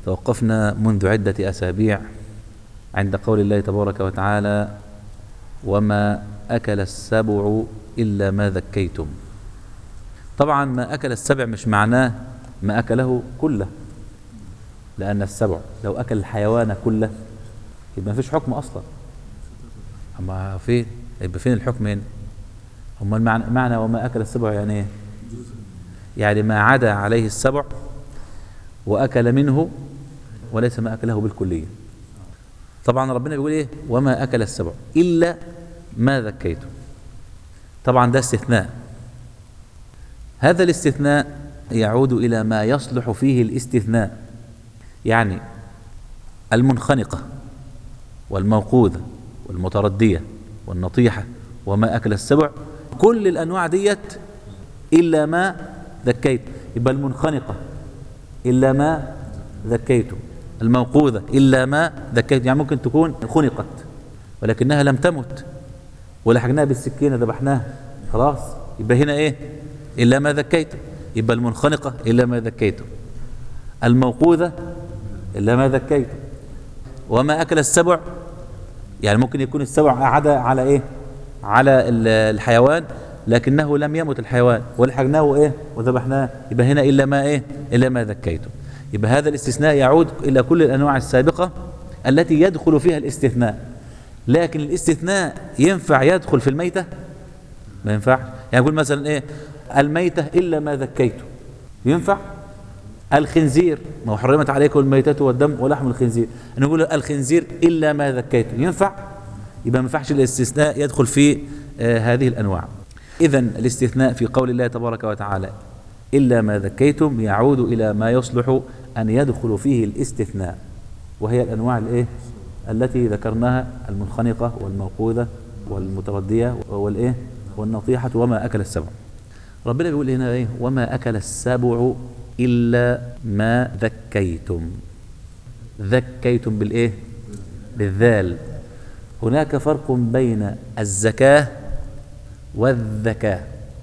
توقفنا منذ عدة أسابيع عند قول الله تبارك وتعالى وما أكل السبع إلا ما ذكيتم طبعا ما أكل السبع مش معناه ما أكله كله لأن السبع لو أكل الحيوان كله يبقى ما فيش حكم أصلا أما فين يبقى فين الحكم هنا هم المعنى معنى وما أكل السبع يعني إيه يعني ما عدا عليه السبع وأكل منه وليس ما أكله بالكلية طبعا ربنا بيقول إيه وما أكل السبع إلا ما ذكيته طبعا ده استثناء هذا الاستثناء يعود إلى ما يصلح فيه الاستثناء يعني المنخنقة والموقوذة والمتردية والنطيحة وما أكل السبع كل الأنواع ديت إلا ما ذكيت يبقى المنخنقة إلا ما ذكيته الموقوذة إلا ما ذكيت يعني ممكن تكون خنقت ولكنها لم تمت ولحقناها بالسكينة ذبحناها خلاص يبقى هنا إيه إلا ما ذكيته يبقى المنخنقة إلا ما ذكيته الموقوذة إلا ما ذكيته وما أكل السبع يعني ممكن يكون السبع عدا على إيه على الحيوان لكنه لم يمت الحيوان ولحقناه إيه وذبحناه يبقى هنا إلا ما إيه إلا ما ذكيته يبقى هذا الاستثناء يعود إلى كل الأنواع السابقة التي يدخل فيها الاستثناء لكن الاستثناء ينفع يدخل في الميتة ما ينفعش يعني يقول مثلا إيه الميتة إلا ما ذكيته ينفع الخنزير ما حرمت عليكم الميتة والدم ولحم الخنزير نقول الخنزير إلا ما ذكيته ينفع يبقى ما ينفعش الاستثناء يدخل في آه هذه الأنواع إذا الاستثناء في قول الله تبارك وتعالى إلا ما ذكيتم يعود إلى ما يصلح أن يدخل فيه الاستثناء وهي الأنواع الإيه التي ذكرناها المنخنقة والموقوذة والمتردية والإيه والنطيحة وما أكل السبع ربنا بيقول هنا إيه وما أكل السبع إلا ما ذكيتم ذكيتم بالإيه بالذال هناك فرق بين الزكاة والذكاة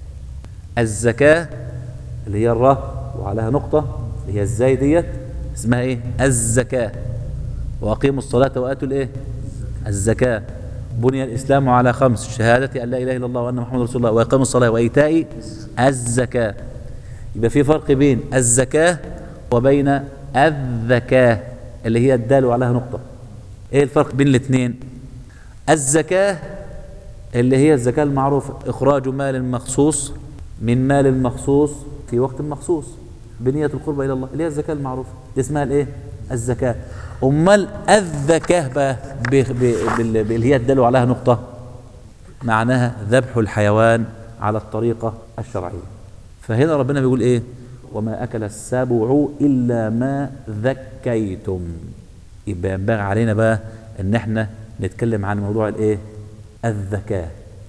الزكاة اللي هي الراء وعليها نقطة اللي هي الزاي ديت اسمها ايه الزكاة واقيموا الصلاة واتوا الايه الزكاة بني الاسلام على خمس شهادة ان لا اله الا الله وان محمد رسول الله واقاموا الصلاة وايتاء الزكاة يبقى في فرق بين الزكاة وبين الذكاة اللي هي الدال وعليها نقطة ايه الفرق بين الاثنين الزكاة اللي هي الزكاة المعروفة إخراج مال مخصوص من مال مخصوص في وقت مخصوص بنية القربة إلى الله اللي هي الزكاة المعروفة دي اسمها الإيه؟ الزكاة أمال الذكاة بقى اللي هي الدل عليها نقطة معناها ذبح الحيوان على الطريقة الشرعية فهنا ربنا بيقول إيه وما أكل السبع إلا ما ذكيتم يبقى ينبغي علينا بقى إن احنا نتكلم عن موضوع الإيه الذكاة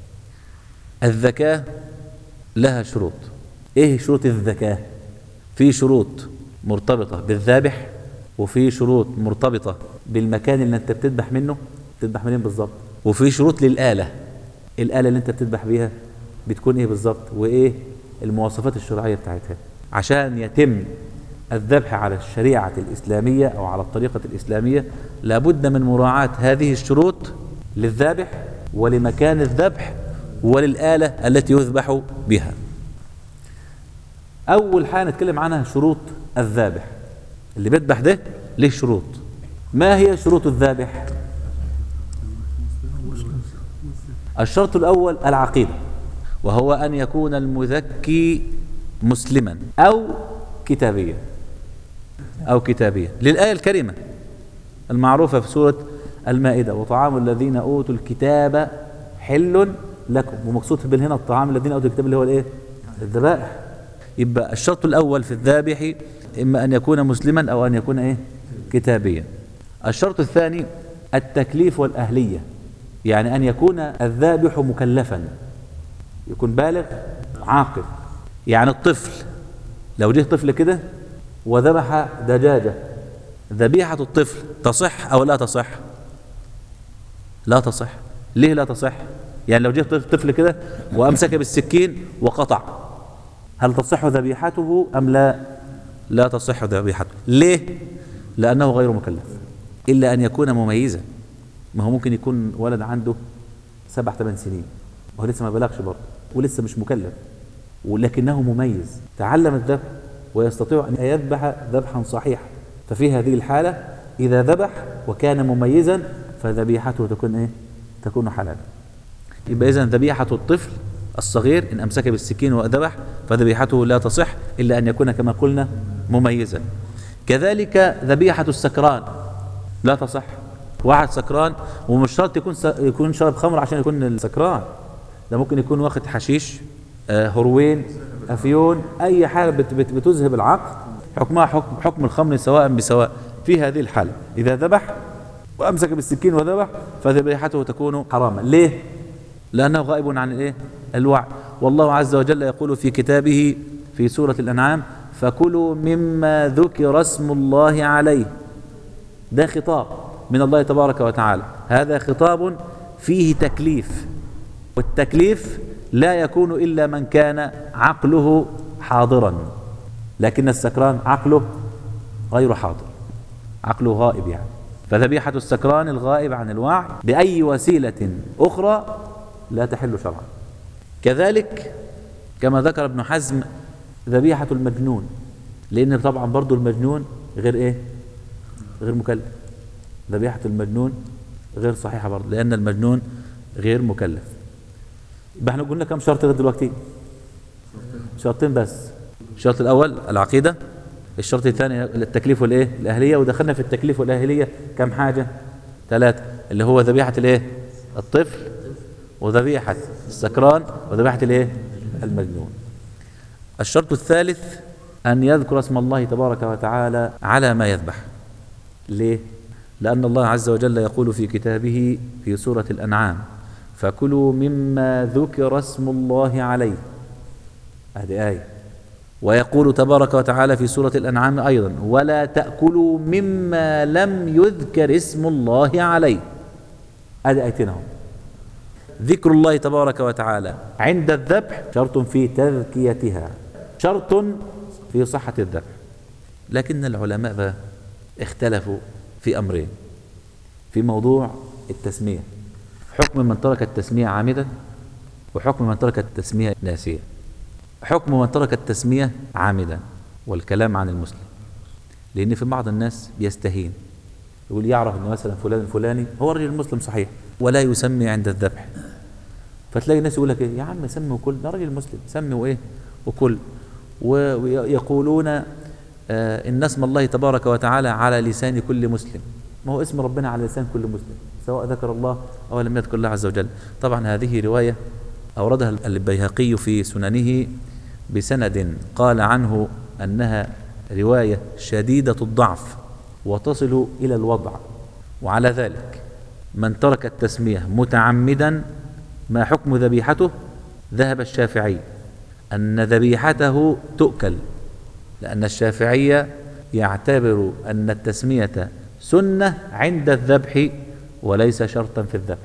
الذكاة لها شروط ايه شروط الذكاة في شروط مرتبطة بالذابح وفي شروط مرتبطة بالمكان اللي انت بتذبح منه بتذبح منين بالظبط وفي شروط للآلة الآلة اللي انت بتذبح بيها بتكون ايه بالظبط وايه المواصفات الشرعية بتاعتها عشان يتم الذبح على الشريعة الإسلامية أو على الطريقة الإسلامية لابد من مراعاة هذه الشروط للذابح ولمكان الذبح وللآلة التي يذبح بها أول حاجة نتكلم عنها شروط الذابح اللي بيذبح ده له شروط ما هي شروط الذابح الشرط الأول العقيدة وهو أن يكون المذكي مسلما أو كتابيا أو كتابيا للآية الكريمة المعروفة في سورة المائدة وطعام الذين أوتوا الكتاب حل لكم ومقصود بين هنا الطعام الذين أوتوا الكتاب اللي هو الإيه الذبائح يبقى الشرط الأول في الذابح إما أن يكون مسلما أو أن يكون إيه كتابيا الشرط الثاني التكليف والأهلية يعني أن يكون الذابح مكلفا يكون بالغ عاقل يعني الطفل لو جه طفل كده وذبح دجاجة ذبيحة الطفل تصح أو لا تصح لا تصح ليه لا تصح يعني لو جه طفل كده وأمسك بالسكين وقطع هل تصح ذبيحته أم لا لا تصح ذبيحته ليه لأنه غير مكلف إلا أن يكون مميزا ما هو ممكن يكون ولد عنده سبع ثمان سنين وهو لسه ما بلغش برضه ولسه مش مكلف ولكنه مميز تعلم الذبح ويستطيع أن يذبح ذبحا صحيحا ففي هذه الحالة إذا ذبح وكان مميزا فذبيحته تكون إيه؟ تكون حلالا يبقى إذن ذبيحة الطفل الصغير إن أمسك بالسكين وذبح فذبيحته لا تصح إلا أن يكون كما قلنا مميزا كذلك ذبيحة السكران لا تصح واحد سكران ومش شرط يكون س... يكون شرب خمر عشان يكون السكران ده ممكن يكون واخد حشيش آه هروين افيون اي حاجه بت... بت... بتذهب العقل حكمها حكم حكم الخمر سواء بسواء في هذه الحاله اذا ذبح وامسك بالسكين وذبح فذبيحته تكون حراما ليه لانه غائب عن الايه الوعي والله عز وجل يقول في كتابه في سوره الانعام فكلوا مما ذكر اسم الله عليه ده خطاب من الله تبارك وتعالى هذا خطاب فيه تكليف والتكليف لا يكون إلا من كان عقله حاضرا لكن السكران عقله غير حاضر عقله غائب يعني فذبيحة السكران الغائب عن الوعي بأي وسيلة أخرى لا تحل شرعا كذلك كما ذكر ابن حزم ذبيحة المجنون لأن طبعا برضو المجنون غير إيه غير مكلف ذبيحة المجنون غير صحيحة برضه لأن المجنون غير مكلف يبقى احنا قلنا كم شرط لغايه دلوقتي شرطين بس الشرط الأول العقيدة الشرط الثاني التكليف والإيه الأهلية ودخلنا في التكليف والأهلية كم حاجة ثلاثة اللي هو ذبيحة الإيه الطفل وذبيحة السكران وذبيحة الإيه المجنون الشرط الثالث أن يذكر اسم الله تبارك وتعالى على ما يذبح ليه لأن الله عز وجل يقول في كتابه في سورة الأنعام فكلوا مما ذكر اسم الله عليه هذه آية ويقول تبارك وتعالى في سورة الأنعام أيضا ولا تأكلوا مما لم يذكر اسم الله عليه هذه آيتين هم ذكر الله تبارك وتعالى عند الذبح شرط في تذكيتها شرط في صحة الذبح لكن العلماء اختلفوا في أمرين في موضوع التسمية حكم من ترك التسمية عامدا وحكم من ترك التسمية ناسيا حكم من ترك التسمية عامدا والكلام عن المسلم لأن في بعض الناس بيستهين يقول يعرف أن مثلا فلان الفلاني هو رجل مسلم صحيح ولا يسمي عند الذبح فتلاقي الناس يقول لك ايه يا عم سمي وكل ده راجل مسلم سمي وايه وكل ويقولون آه ان اسم الله تبارك وتعالى على لسان كل مسلم ما هو اسم ربنا على لسان كل مسلم سواء ذكر الله او لم يذكر الله عز وجل طبعا هذه روايه اوردها البيهقي في سننه بسند قال عنه انها روايه شديده الضعف وتصل الى الوضع وعلى ذلك من ترك التسميه متعمدا ما حكم ذبيحته ذهب الشافعي أن ذبيحته تؤكل لأن الشافعية يعتبر أن التسمية سنة عند الذبح وليس شرطا في الذبح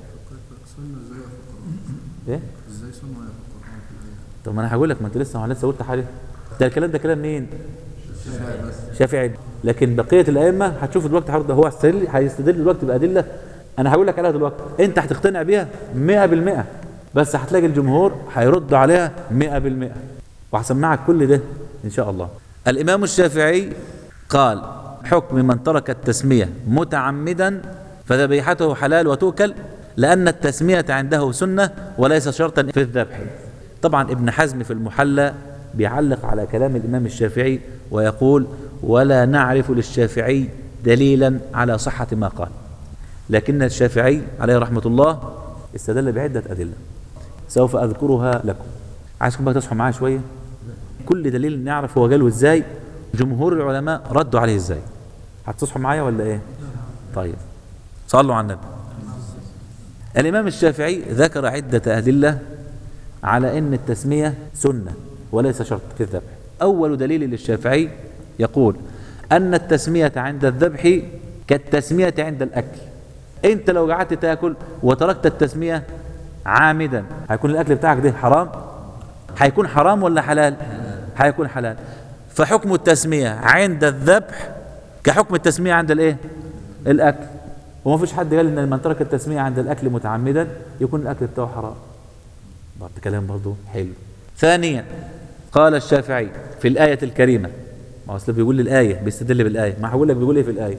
ايه ازاي سنة يا القرآن في الآية؟ طب ما انا هقول لك ما انت لسه ما لسه قلت حاجه ده الكلام ده كلام مين شافعي لكن بقيه الائمه هتشوف دلوقتي هرد هو هيستدل هيستدل دلوقتي بادله انا هقول لك عليها دلوقتي انت هتقتنع بيها 100% بس هتلاقي الجمهور هيرد عليها 100% وهسمعك كل ده ان شاء الله الامام الشافعي قال حكم من ترك التسميه متعمدا فذبيحته حلال وتؤكل لان التسميه عنده سنه وليس شرطا في الذبح طبعا ابن حزم في المحلى بيعلق على كلام الامام الشافعي ويقول ولا نعرف للشافعي دليلا على صحه ما قال لكن الشافعي عليه رحمة الله استدل بعدة أدلة سوف أذكرها لكم عايزكم بقى تصحوا معايا شوية كل دليل نعرف هو قاله ازاي جمهور العلماء ردوا عليه ازاي هتصحوا معايا ولا ايه طيب صلوا على النبي الإمام الشافعي ذكر عدة أدلة على أن التسمية سنة وليس شرط في الذبح أول دليل للشافعي يقول أن التسمية عند الذبح كالتسمية عند الأكل أنت لو قعدت تاكل وتركت التسمية عامدا هيكون الأكل بتاعك ده حرام هيكون حرام ولا حلال هيكون حلال فحكم التسمية عند الذبح كحكم التسمية عند الايه الاكل وما فيش حد قال ان من ترك التسمية عند الاكل متعمدا يكون الاكل بتاعه حرام برضه كلام برضه حلو ثانيا قال الشافعي في الآية الكريمة ما هو اصل بيقول لي الآية بيستدل بالآية ما هقول لك بيقول ايه في الآية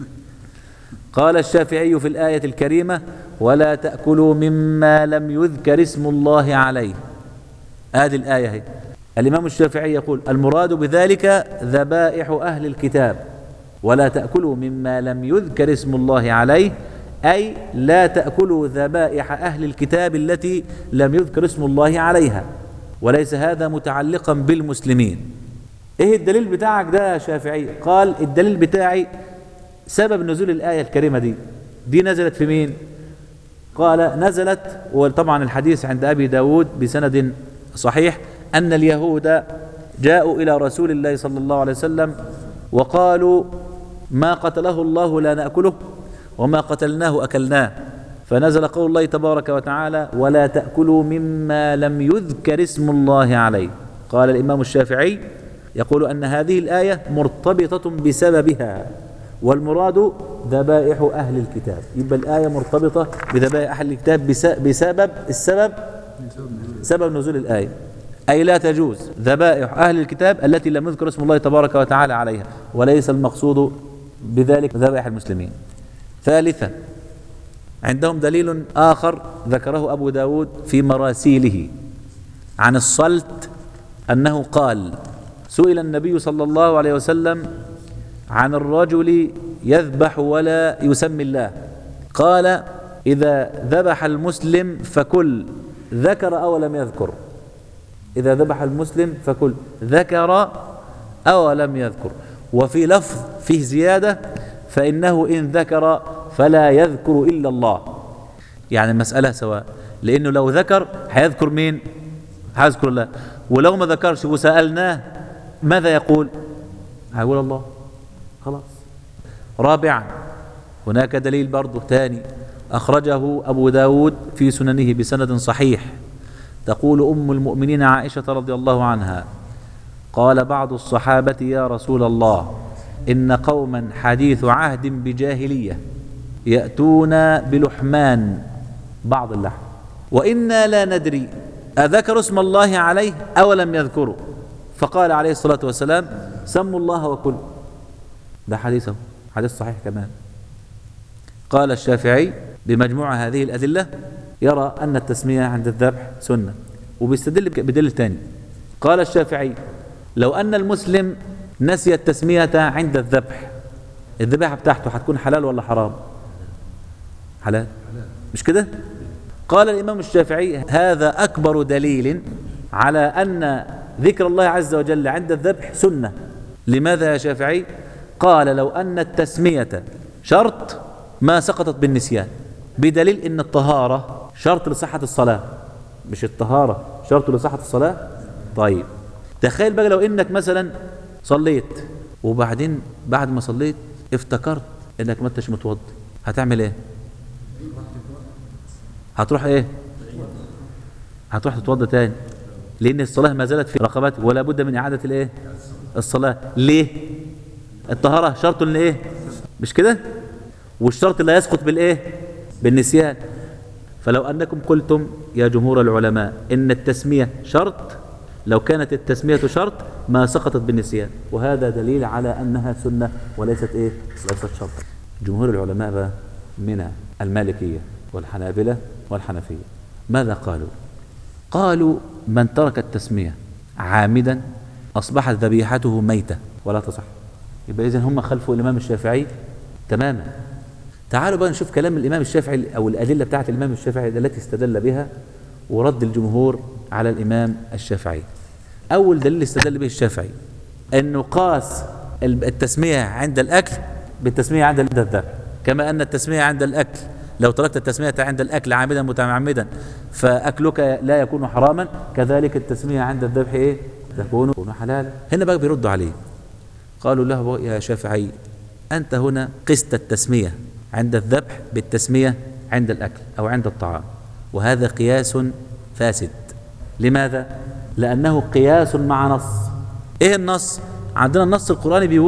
قال الشافعي في الآية الكريمة ولا تأكلوا مما لم يذكر اسم الله عليه هذه الآية هي الإمام الشافعي يقول المراد بذلك ذبائح أهل الكتاب ولا تأكلوا مما لم يذكر اسم الله عليه أي لا تأكلوا ذبائح أهل الكتاب التي لم يذكر اسم الله عليها وليس هذا متعلقا بالمسلمين ايه الدليل بتاعك ده يا شافعي قال الدليل بتاعي سبب نزول الآية الكريمة دي دي نزلت في مين قال نزلت وطبعا الحديث عند أبي داود بسند صحيح أن اليهود جاءوا إلى رسول الله صلى الله عليه وسلم وقالوا ما قتله الله لا نأكله وما قتلناه أكلناه فنزل قول الله تبارك وتعالى ولا تأكلوا مما لم يذكر اسم الله عليه قال الإمام الشافعي يقول أن هذه الآية مرتبطة بسببها والمراد ذبائح أهل الكتاب يبقى الآية مرتبطة بذبائح أهل الكتاب بس- بسبب السبب سبب نزول الآية أي لا تجوز ذبائح أهل الكتاب التي لم يذكر اسم الله تبارك وتعالى عليها وليس المقصود بذلك ذبائح المسلمين ثالثا عندهم دليل آخر ذكره أبو داود في مراسيله عن الصلت أنه قال سئل النبي صلى الله عليه وسلم عن الرجل يذبح ولا يسمي الله قال إذا ذبح المسلم فكل ذكر أو لم يذكر إذا ذبح المسلم فكل ذكر أو لم يذكر وفي لفظ فيه زيادة فإنه إن ذكر فلا يذكر إلا الله يعني المسألة سواء لأنه لو ذكر هيذكر مين هيذكر الله ولو ما ذكرش وسألناه ماذا يقول هيقول الله خلاص رابعا هناك دليل برضه ثاني أخرجه أبو داود في سننه بسند صحيح تقول أم المؤمنين عائشة رضي الله عنها قال بعض الصحابة يا رسول الله إن قوما حديث عهد بجاهلية يأتون بلحمان بعض اللحم وإنا لا ندري أذكر اسم الله عليه أو لم يذكره فقال عليه الصلاة والسلام سموا الله وكلوا ده حديثه حديث صحيح كمان قال الشافعي بمجموع هذه الأدلة يرى أن التسمية عند الذبح سنة وبيستدل بك- بدليل تاني قال الشافعي لو أن المسلم نسي التسمية عند الذبح الذبيحة بتاعته هتكون حلال ولا حرام حلال مش كده قال الإمام الشافعي هذا أكبر دليل على أن ذكر الله عز وجل عند الذبح سنة لماذا يا شافعي قال لو أن التسمية شرط ما سقطت بالنسيان بدليل أن الطهارة شرط لصحة الصلاة مش الطهارة شرط لصحة الصلاة طيب تخيل بقى لو انك مثلا صليت وبعدين بعد ما صليت افتكرت انك ما انتش متوضي هتعمل ايه هتروح ايه هتروح تتوضى تاني لان الصلاه ما زالت في رقبتك ولا بد من اعاده الايه الصلاه ليه الطهاره شرط لايه مش كده والشرط لا يسقط بالايه بالنسيان فلو انكم قلتم يا جمهور العلماء ان التسميه شرط لو كانت التسميه شرط ما سقطت بالنسيان وهذا دليل على انها سنه وليست ايه ليست شرط جمهور العلماء بقى من المالكيه والحنابله والحنفيه ماذا قالوا قالوا من ترك التسميه عامدا اصبحت ذبيحته ميته ولا تصح يبقى اذا هم خلفوا الامام الشافعي تماما تعالوا بقى نشوف كلام الامام الشافعي او الادله بتاعت الامام الشافعي التي استدل بها ورد الجمهور على الامام الشافعي اول دليل استدل به الشافعي انه قاس التسميه عند الاكل بالتسميه عند الذبح كما ان التسميه عند الاكل لو تركت التسميه عند الاكل عامدا متعمدا فاكلك لا يكون حراما كذلك التسميه عند الذبح ايه تكون تكون حلالا هنا بقى بيردوا عليه قالوا له يا شافعي أنت هنا قست التسمية عند الذبح بالتسمية عند الأكل أو عند الطعام وهذا قياس فاسد لماذا؟ لأنه قياس مع نص إيه النص؟ عندنا النص القرآني بيقول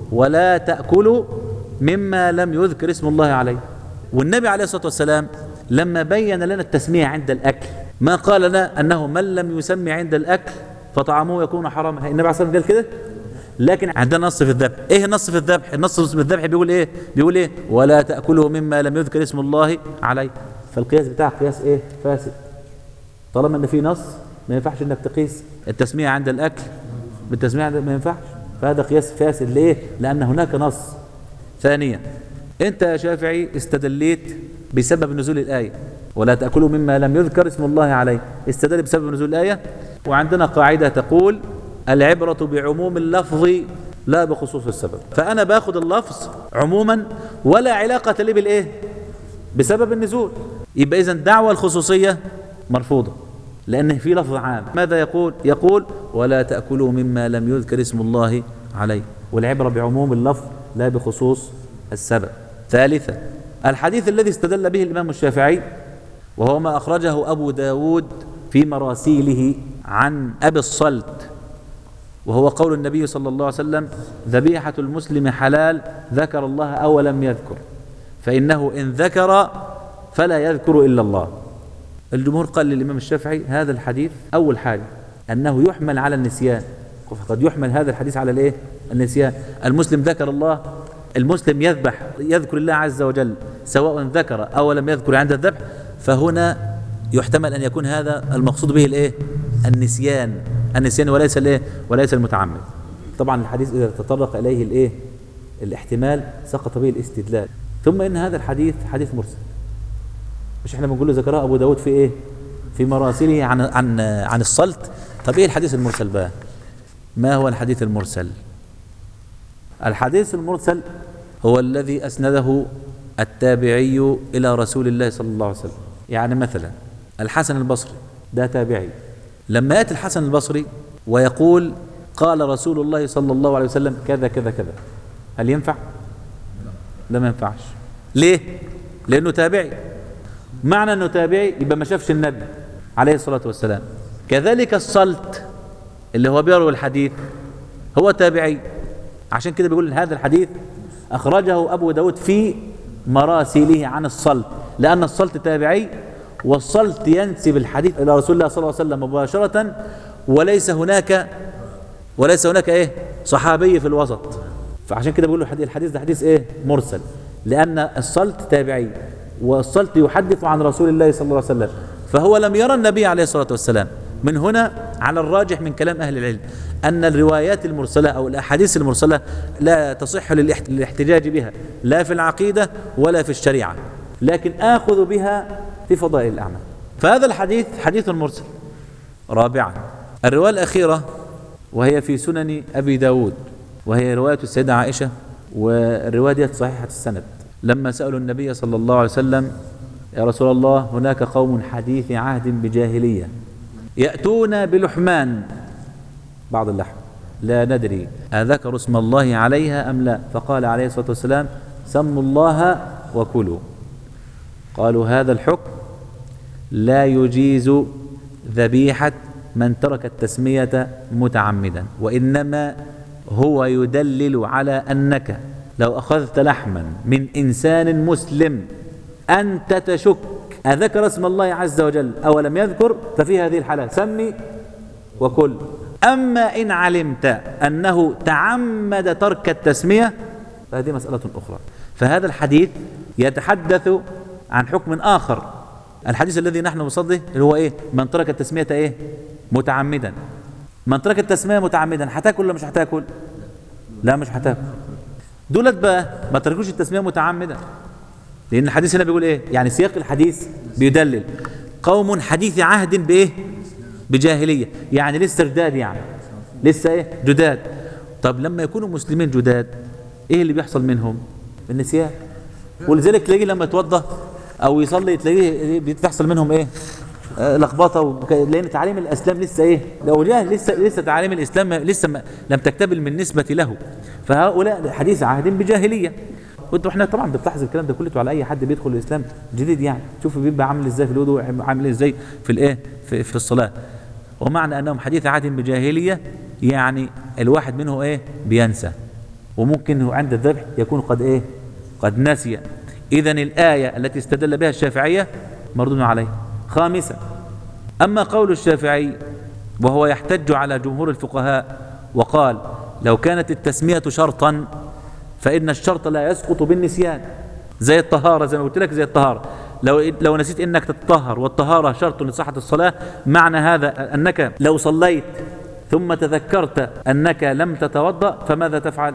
ولا تأكلوا مما لم يذكر اسم الله عليه والنبي عليه الصلاة والسلام لما بين لنا التسمية عند الأكل ما قال لنا أنه من لم يسمي عند الأكل فطعامه يكون حراما النبي عليه الصلاة والسلام قال كده لكن عندنا نص في الذبح ايه النص في الذبح النص في الذبح بيقول ايه بيقول ايه ولا تأكلوا مما لم يذكر اسم الله عليه فالقياس بتاعك قياس ايه فاسد طالما ان في نص ما ينفعش انك تقيس التسمية عند الاكل بالتسمية عند ما ينفعش فهذا قياس فاسد ليه لان هناك نص ثانيا انت يا شافعي استدليت بسبب نزول الايه ولا تاكلوا مما لم يذكر اسم الله عليه استدل بسبب نزول الايه وعندنا قاعده تقول العبره بعموم اللفظ لا بخصوص السبب فانا باخذ اللفظ عموما ولا علاقه لي بالايه بسبب النزول يبقى اذا دعوى الخصوصيه مرفوضه لأنه في لفظ عام ماذا يقول يقول ولا تأكلوا مما لم يذكر اسم الله عليه والعبرة بعموم اللفظ لا بخصوص السبب ثالثا الحديث الذي استدل به الإمام الشافعي وهو ما أخرجه أبو داود في مراسيله عن أبي الصلت وهو قول النبي صلى الله عليه وسلم ذبيحة المسلم حلال ذكر الله أو لم يذكر فإنه إن ذكر فلا يذكر إلا الله الجمهور قال للإمام الشافعي هذا الحديث أول حاجة أنه يحمل على النسيان قد يحمل هذا الحديث على الإيه؟ النسيان المسلم ذكر الله المسلم يذبح يذكر الله عز وجل سواء ذكر أو لم يذكر عند الذبح فهنا يحتمل أن يكون هذا المقصود به الإيه؟ النسيان النسيان وليس الإيه؟ وليس المتعمد طبعا الحديث إذا تطرق إليه الإيه؟ الاحتمال سقط به الاستدلال ثم إن هذا الحديث حديث مرسل مش احنا بنقول له ذكرها ابو داود في ايه في مراسله عن عن عن الصلت طب ايه الحديث المرسل بقى ما هو الحديث المرسل الحديث المرسل هو الذي اسنده التابعي الى رسول الله صلى الله عليه وسلم يعني مثلا الحسن البصري ده تابعي لما ياتي الحسن البصري ويقول قال رسول الله صلى الله عليه وسلم كذا كذا كذا هل ينفع لا ما ينفعش ليه لانه تابعي معنى انه تابعي يبقى ما شافش النبي عليه الصلاه والسلام كذلك الصلت اللي هو بيروي الحديث هو تابعي عشان كده بيقول هذا الحديث اخرجه ابو داود في مراسيله عن الصلت لان الصلت تابعي والصلت ينسب الحديث الى رسول الله صلى الله عليه وسلم مباشره وليس هناك وليس هناك ايه صحابي في الوسط فعشان كده بيقول له الحديث ده حديث ايه مرسل لان الصلت تابعي والصلت يحدث عن رسول الله صلى الله عليه وسلم فهو لم يرى النبي عليه الصلاة والسلام من هنا على الراجح من كلام أهل العلم أن الروايات المرسلة أو الأحاديث المرسلة لا تصح للاحتجاج بها لا في العقيدة ولا في الشريعة لكن آخذ بها في فضائل الأعمال فهذا الحديث حديث مرسل رابعا الرواية الأخيرة وهي في سنن أبي داود وهي رواية السيدة عائشة والرواية دي صحيحة السند لما سألوا النبي صلى الله عليه وسلم يا رسول الله هناك قوم حديث عهد بجاهلية يأتون بلحمان بعض اللحم لا ندري أذكر اسم الله عليها أم لا فقال عليه الصلاة والسلام سموا الله وكلوا قالوا هذا الحكم لا يجيز ذبيحة من ترك التسمية متعمدا وإنما هو يدلل على أنك لو أخذت لحما من إنسان مسلم أنت تشك أذكر اسم الله عز وجل أو لم يذكر ففي هذه الحالة سمي وكل أما إن علمت أنه تعمد ترك التسمية فهذه مسألة أخرى فهذا الحديث يتحدث عن حكم آخر الحديث الذي نحن نصده اللي هو إيه من ترك التسمية إيه متعمدا من ترك التسمية متعمدا هتاكل ولا مش هتاكل لا مش هتاكل دولت بقى ما تركوش التسمية متعمدا لأن الحديث هنا بيقول إيه يعني سياق الحديث بيدلل قوم حديث عهد بإيه بجاهلية يعني لسه جداد يعني لسه إيه جداد طب لما يكونوا مسلمين جداد إيه اللي بيحصل منهم النسيان ولذلك تلاقيه لما يتوضى أو يصلي تلاقيه بتحصل منهم إيه آه، لخبطه وك... لان تعاليم الاسلام لسه ايه لو جاهل لسه لسه تعاليم الاسلام لسه ما... لم تكتمل من نسبه له فهؤلاء حديث عهد بجاهليه وانتوا احنا طبعا بتلاحظ الكلام ده كله على اي حد بيدخل الاسلام جديد يعني شوفوا بيبقى عامل ازاي في الوضوء عامل ازاي في الايه في, في الصلاه ومعنى انهم حديث عهد بجاهليه يعني الواحد منه ايه بينسى وممكن هو عند الذبح يكون قد ايه قد نسي اذا الآية التي استدل بها الشافعية مردود عليه خامسا أما قول الشافعي وهو يحتج على جمهور الفقهاء وقال لو كانت التسمية شرطا فإن الشرط لا يسقط بالنسيان زي الطهارة زي ما قلت لك زي الطهارة لو لو نسيت انك تتطهر والطهارة شرط لصحة الصلاة معنى هذا انك لو صليت ثم تذكرت انك لم تتوضأ فماذا تفعل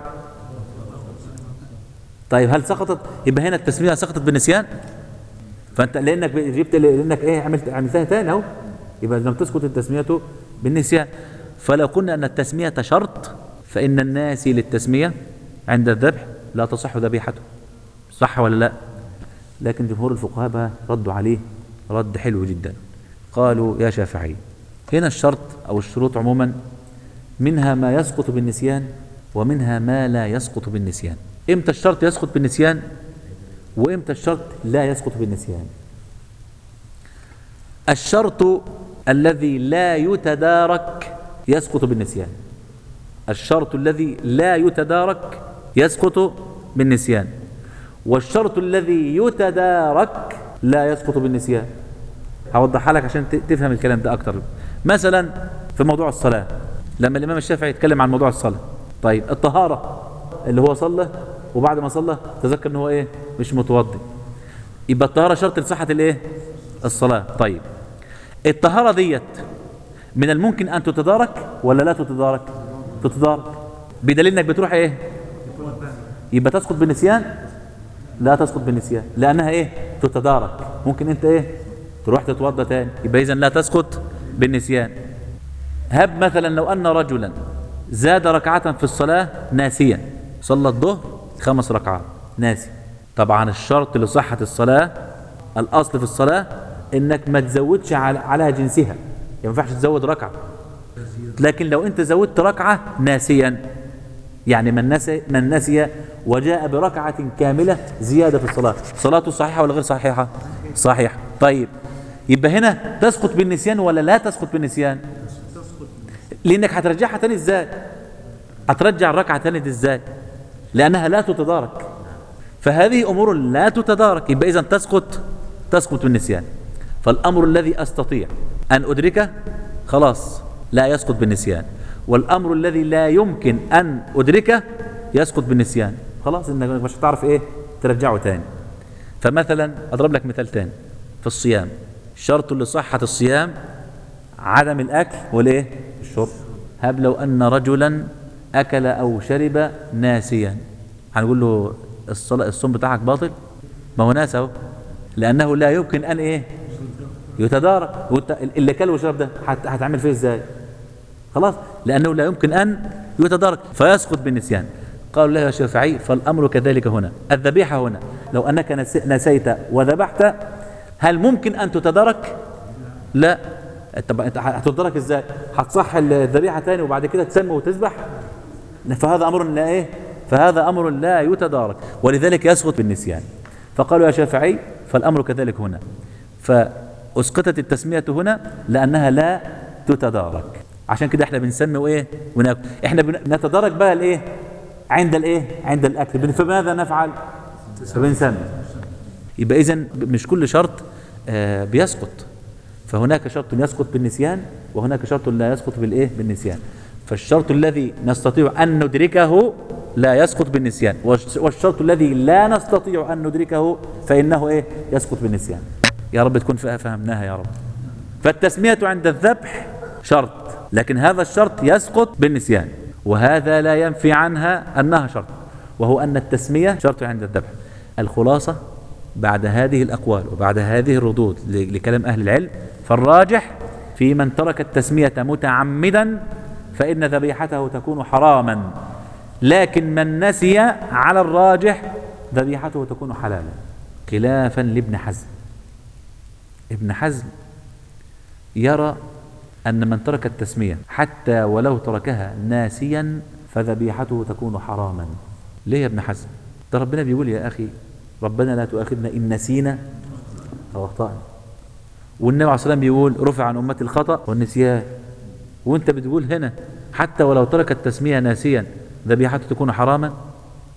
طيب هل سقطت يبقى هنا التسمية سقطت بالنسيان فانت لانك جبت لانك ايه عملت عملتها تاني اهو يبقى لم تسقط التسمية بالنسيان فلو قلنا ان التسمية شرط فان الناسي للتسمية عند الذبح لا تصح ذبيحته صح ولا لا لكن جمهور الفقهاء بقى ردوا عليه رد حلو جدا قالوا يا شافعي هنا الشرط او الشروط عموما منها ما يسقط بالنسيان ومنها ما لا يسقط بالنسيان امتى الشرط يسقط بالنسيان وامتى الشرط لا يسقط بالنسيان الشرط الذي لا يتدارك يسقط بالنسيان الشرط الذي لا يتدارك يسقط بالنسيان والشرط الذي يتدارك لا يسقط بالنسيان هوضحها لك عشان ت- تفهم الكلام ده اكتر مثلا في موضوع الصلاة لما الامام الشافعي يتكلم عن موضوع الصلاة طيب الطهارة اللي هو صلى وبعد ما صلى تذكر ان هو ايه مش متوضي يبقى الطهارة شرط لصحة الايه الصلاة طيب الطهارة ديت من الممكن ان تتدارك ولا لا تتدارك تتدارك بدليل انك بتروح ايه يبقى تسقط بالنسيان لا تسقط بالنسيان لانها ايه تتدارك ممكن انت ايه تروح تتوضا تاني يبقى اذا لا تسقط بالنسيان هب مثلا لو ان رجلا زاد ركعة في الصلاة ناسيا صلى الظهر خمس ركعات ناسي طبعا الشرط لصحة الصلاة الاصل في الصلاة انك ما تزودش على- عليها جنسها يعني ما ينفعش تزود ركعة لكن لو انت زودت ركعة ناسيا يعني من نسي من نسي وجاء بركعة كاملة زيادة في الصلاة صلاته صحيحة ولا غير صحيحة صحيحة طيب يبقى هنا تسقط بالنسيان ولا لا تسقط بالنسيان لانك هترجعها تاني ازاي هترجع الركعة تاني دي ازاي لانها لا تتدارك فهذه امور لا تتدارك يبقى اذا تسقط تسقط بالنسيان فالامر الذي استطيع ان ادركه خلاص لا يسقط بالنسيان والامر الذي لا يمكن ان ادركه يسقط بالنسيان خلاص انك مش هتعرف ايه ترجعه تاني فمثلا اضرب لك مثال تاني في الصيام شرط لصحة الصيام عدم الاكل والايه الشرب هب لو ان رجلا اكل او شرب ناسيا هنقول له الصلاة الصوم بتاعك باطل ما هو ناس اهو لانه لا يمكن ان ايه يتدارك وانت اللي كل وشرب ده هت- هتعمل فيه ازاي خلاص لانه لا يمكن ان يتدارك فيسقط بالنسيان قالوا له يا شافعي فالامر كذلك هنا الذبيحه هنا لو انك نس- نسيت وذبحت هل ممكن ان تتدارك لا طب انت هتتدارك ازاي هتصح الذبيحه تاني وبعد كده تسمي وتذبح فهذا امر لا ايه فهذا امر لا يتدارك ولذلك يسقط بالنسيان فقالوا يا شافعي فالامر كذلك هنا فاسقطت التسميه هنا لانها لا تتدارك عشان كده احنا بنسمي وايه وناكل احنا بن- بنتدارك بقى الايه عند الايه عند الاكل بن- فماذا نفعل فبنسمي يبقى اذا مش كل شرط آه، بيسقط فهناك شرط يسقط بالنسيان وهناك شرط لا يسقط بالايه بالنسيان فالشرط الذي نستطيع ان ندركه لا يسقط بالنسيان والش- والشرط الذي لا نستطيع ان ندركه فانه ايه يسقط بالنسيان يا رب تكون فا- فهمناها يا رب فالتسميه عند الذبح شرط لكن هذا الشرط يسقط بالنسيان وهذا لا ينفي عنها انها شرط وهو ان التسميه شرط عند الذبح الخلاصه بعد هذه الأقوال وبعد هذه الردود ل- لكلام أهل العلم فالراجح في من ترك التسمية متعمدا فإن ذبيحته تكون حراما لكن من نسي على الراجح ذبيحته تكون حلالا خلافا لابن حزم ابن حزم يرى أن من ترك التسمية حتى ولو تركها ناسيا فذبيحته تكون حراما ليه يا ابن حزم ده ربنا بيقول يا أخي ربنا لا تؤاخذنا إن نسينا أو أخطأنا والنبي عليه الصلاة والسلام بيقول رفع عن أمتي الخطأ والنسيان وانت بتقول هنا حتى ولو ترك التسمية ناسيا ذبيحته تكون حراما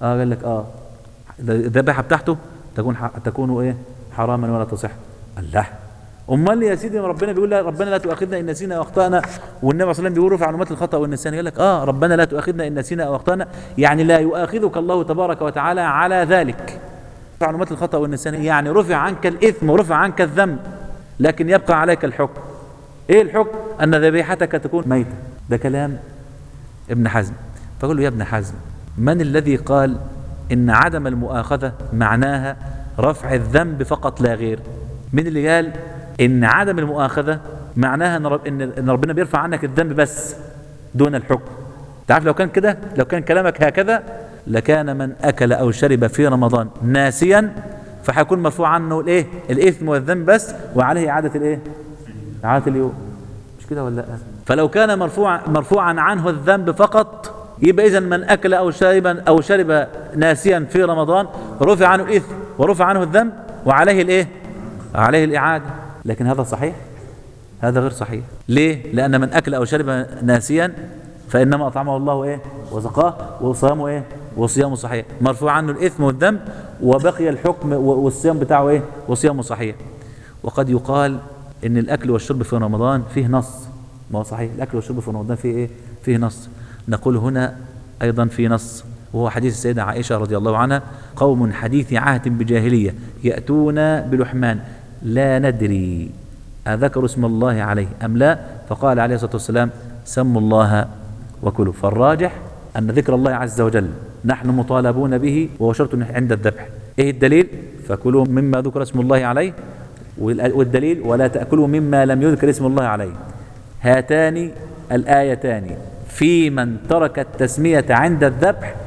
اه قال لك اه الذبيحه بتاعته تكون ح- تكون ايه حراما ولا تصح الله امال يا سيدي ربنا بيقول لها ربنا لا تؤاخذنا ان نسينا او اخطانا والنبي صلى الله عليه وسلم بيقول رفع عنوات الخطا والنسيان يقول لك اه ربنا لا تؤاخذنا ان نسينا او اخطانا يعني لا يؤاخذك الله تبارك وتعالى على ذلك رفع عنوات الخطا والنسيان يعني رفع عنك الاثم ورفع عنك الذنب لكن يبقى عليك الحكم ايه الحكم ان ذبيحتك تكون ميته ده كلام ابن حزم فقال له يا ابن حزم من الذي قال ان عدم المؤاخذه معناها رفع الذنب فقط لا غير من اللي قال ان عدم المؤاخذه معناها ان رب- ان إن ربنا بيرفع عنك الذنب بس دون الحكم تعرف لو كان كده لو كان كلامك هكذا لكان من اكل او شرب في رمضان ناسيا فهيكون مرفوع عنه الايه الاثم والذنب بس وعليه اعاده الايه اعاده اليوم مش كده ولا لا فلو كان مرفوع مرفوعا عنه الذنب فقط يبقى اذا من اكل او شرب او شرب ناسيا في رمضان رفع عنه الاثم ورفع عنه الذنب وعليه الايه عليه الاعاده لكن هذا صحيح هذا غير صحيح ليه لان من اكل او شرب ناسيا فانما اطعمه الله ايه وسقاه وصيامه ايه وصيامه صحيح مرفوع عنه الاثم والذنب وبقي الحكم و- والصيام بتاعه ايه وصيامه صحيح وقد يقال ان الاكل والشرب في رمضان فيه نص ما هو صحيح الاكل والشرب في رمضان فيه ايه فيه نص نقول هنا ايضا في نص وهو حديث السيدة عائشة رضي الله عنها قوم حديث عهد بجاهلية يأتون بلحمان لا ندري أذكر اسم الله عليه أم لا فقال عليه الصلاة والسلام سموا الله وكلوا فالراجح أن ذكر الله عز وجل نحن مطالبون به وهو شرط عند الذبح إيه الدليل فكلوا مما ذكر اسم الله عليه وال- والدليل ولا تأكلوا مما لم يذكر اسم الله عليه هاتان الآيتان في من ترك التسمية عند الذبح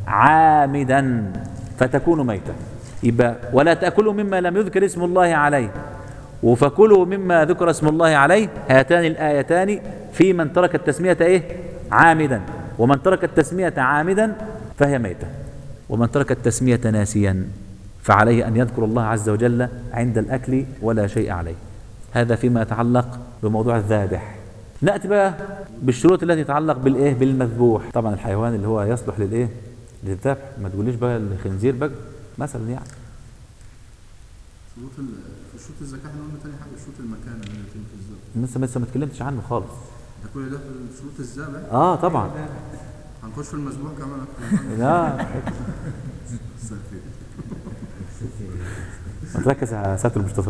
عامدا فتكون ميتا يبقى ولا تأكلوا مما لم يذكر اسم الله عليه وفكلوا مما ذكر اسم الله عليه هاتان الآيتان في من ترك التسمية إيه عامدا ومن ترك التسمية عامدا فهي ميتة ومن ترك التسمية ناسيا فعليه أن يذكر الله عز وجل عند الأكل ولا شيء عليه هذا فيما يتعلق بموضوع الذابح نأتي بقى بالشروط التي تتعلق بالإيه بالمذبوح طبعا الحيوان اللي هو يصلح للإيه للذبح ما تقوليش بقى الخنزير بقى مثلا يعني شروط ال... في شروط الزكاة احنا قلنا تاني حاجة شروط المكان اللي يتم في الزكاة لسه لسه ما اتكلمتش عنه خالص ده كل ده في شروط الذبح اه طبعا هنخش في المذبوح كمان أكتر. لا سافر. ما تركز على ساتر المصطفى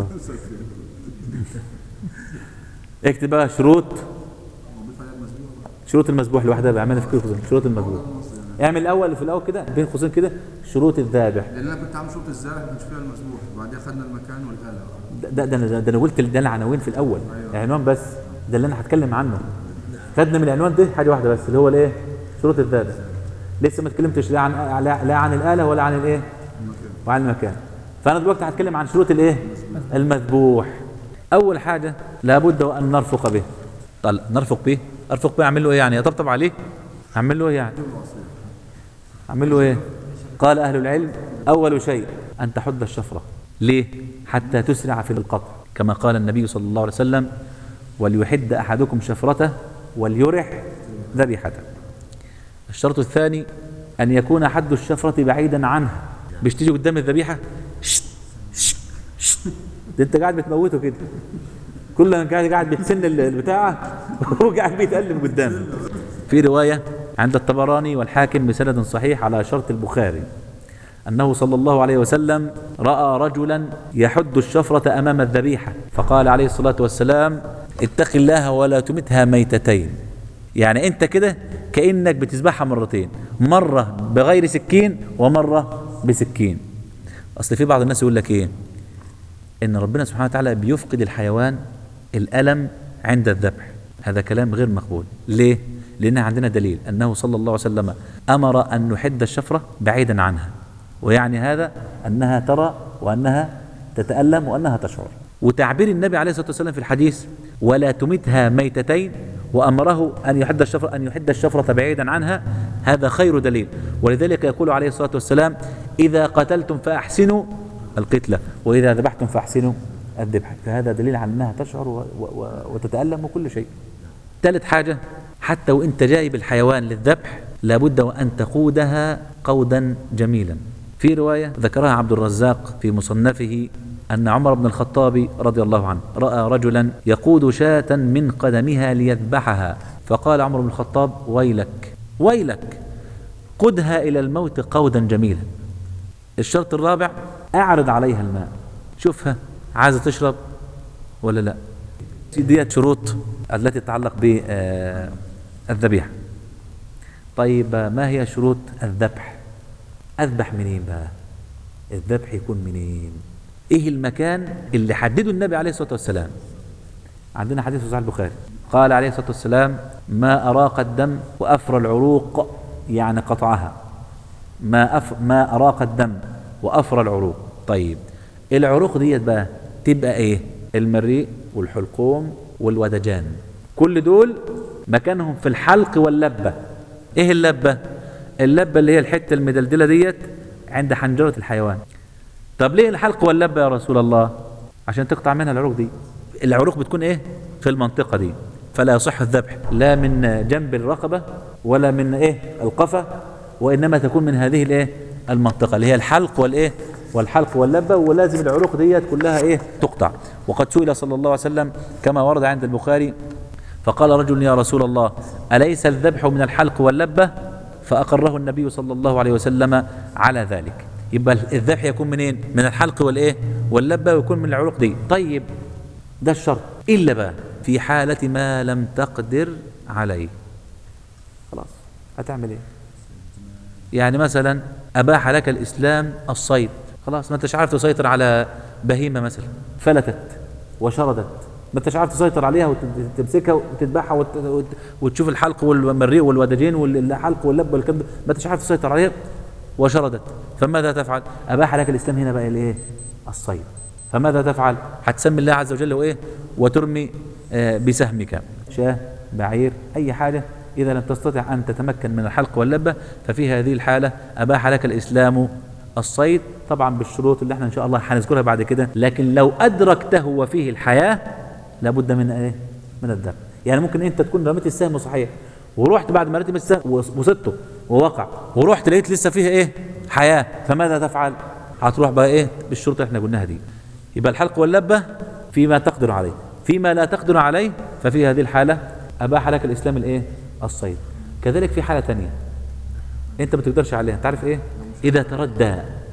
اكتب بقى شروط موجود عليها المذبوح بقى. شروط المذبوح لوحدها بعملها في كل قوسين شروط المذبوح اعمل الاول في الاول كده بين قوسين كده شروط الذابح لان انا كنت عامل شروط الذبح ما كانش فيها المذبوح وبعدين خدنا المكان والاله ده ده ده, ده انا قلت ده العناوين في الاول عنوان بس ده اللي انا هتكلم عنه خدنا من العنوان ده حاجه واحده بس اللي هو الايه شروط الذابح لسه ما اتكلمتش لا عن لا, لا عن الاله ولا عن الايه وعن المكان فانا دلوقتي هتكلم عن شروط الايه المذبوح اول حاجه لابد وان نرفق به طل نرفق به ارفق به اعمل له ايه يعني اطبطب عليه اعمل له ايه يعني اعمل له ايه قال اهل العلم اول شيء ان تحد الشفره ليه حتى تسرع في القطع كما قال النبي صلى الله عليه وسلم وليحد احدكم شفرته وليرح ذبيحته الشرط الثاني ان يكون حد الشفره بعيدا عنها مش تيجي قدام الذبيحه شت شت شت ده انت قاعد بتموته كده كل ما قاعد قاعد بتسن ال- البتاعه وهو قاعد بيتألم قدامه في روايه عند الطبراني والحاكم بسند صحيح على شرط البخاري أنه صلى الله عليه وسلم رأى رجلا يحد الشفرة أمام الذبيحة فقال عليه الصلاة والسلام اتق الله ولا تمتها ميتتين يعني أنت كده كأنك بتذبحها مرتين مرة بغير سكين ومرة بسكين أصل في بعض الناس يقول لك إيه إن ربنا سبحانه وتعالى بيفقد الحيوان الألم عند الذبح هذا كلام غير مقبول ليه؟ لأن عندنا دليل أنه صلى الله عليه وسلم أمر أن نحد الشفرة بعيدا عنها ويعني هذا أنها ترى وأنها تتألم وأنها تشعر وتعبير النبي عليه الصلاة والسلام في الحديث ولا تمتها ميتتين وأمره أن يحد الشفرة أن يحد الشفرة بعيدا عنها هذا خير دليل ولذلك يقول عليه الصلاة والسلام إذا قتلتم فأحسنوا القتلة وإذا ذبحتم فأحسنوا الذبح فهذا دليل على أنها تشعر و و و وتتألم وكل شيء ثالث حاجة حتى وانت جايب الحيوان للذبح لابد وأن تقودها قودا جميلا في رواية ذكرها عبد الرزاق في مصنفه أن عمر بن الخطاب رضي الله عنه رأى رجلا يقود شاة من قدمها ليذبحها فقال عمر بن الخطاب ويلك ويلك قدها إلى الموت قودا جميلا الشرط الرابع أعرض عليها الماء شوفها عايزة تشرب ولا لا ديت شروط التي تتعلق بالذبيحة طيب ما هي شروط الذبح أذبح منين بقى الذبح يكون منين ايه المكان اللي حدده النبي عليه الصلاة والسلام عندنا حديث في صحيح البخاري قال عليه الصلاة والسلام ما أراق الدم وأفرى العروق يعني قطعها ما أف ما أراق الدم وأفرى العروق طيب العروق ديت بقى تبقى ايه المريء والحلقوم والودجان كل دول مكانهم في الحلق واللبة ايه اللبة اللبة اللي هي الحتة المدلدلة ديت عند حنجرة الحيوان طب ليه الحلق واللبة يا رسول الله عشان تقطع منها العروق دي العروق بتكون ايه في المنطقة دي فلا يصح الذبح لا من جنب الرقبة ولا من ايه القفا وانما تكون من هذه الايه المنطقة اللي هي الحلق والايه والحلق واللبة ولازم العروق ديت كلها ايه تقطع وقد سئل صلى الله عليه وسلم كما ورد عند البخاري فقال رجل يا رسول الله أليس الذبح من الحلق واللبة فأقره النبي صلى الله عليه وسلم على ذلك يبقى الذبح يكون منين من الحلق والايه واللبة ويكون من العروق دي طيب ده الشرط إلا بقى في حالة ما لم تقدر عليه خلاص هتعمل ايه يعني مثلا أباح لك الإسلام الصيد خلاص ما انتش عارف تسيطر على بهيمة مثلا فلتت وشردت ما انتش عارف تسيطر عليها وتمسكها وتذبحها وت... وت... وتشوف الحلق والمريء والودجين والحلق واللب والكلام ده ما انتش عارف تسيطر عليها وشردت فماذا تفعل أباح لك الإسلام هنا بقى الايه الصيد فماذا تفعل هتسمي الله عز وجل وايه وترمي آه بسهمك شاه بعير أي حاجة إذا لم تستطع أن تتمكن من الحلق واللبة ففي هذه الحالة أباح لك الإسلام الصيد طبعا بالشروط اللي احنا إن شاء الله هنذكرها بعد كده لكن لو أدركته وفيه الحياة لابد من إيه من الذبح يعني ممكن أنت تكون رميت السهم صحيح ورحت بعد ما رميت السهم وصدته ووقع ورحت لقيت لسه فيها إيه حياة فماذا تفعل هتروح بقى إيه بالشروط اللي احنا قلناها دي يبقى الحلق واللبة فيما تقدر عليه فيما لا تقدر عليه ففي هذه الحالة أباح لك الإسلام الإيه الصيد كذلك في حالة تانية انت ما تقدرش عليها تعرف ايه اذا تردى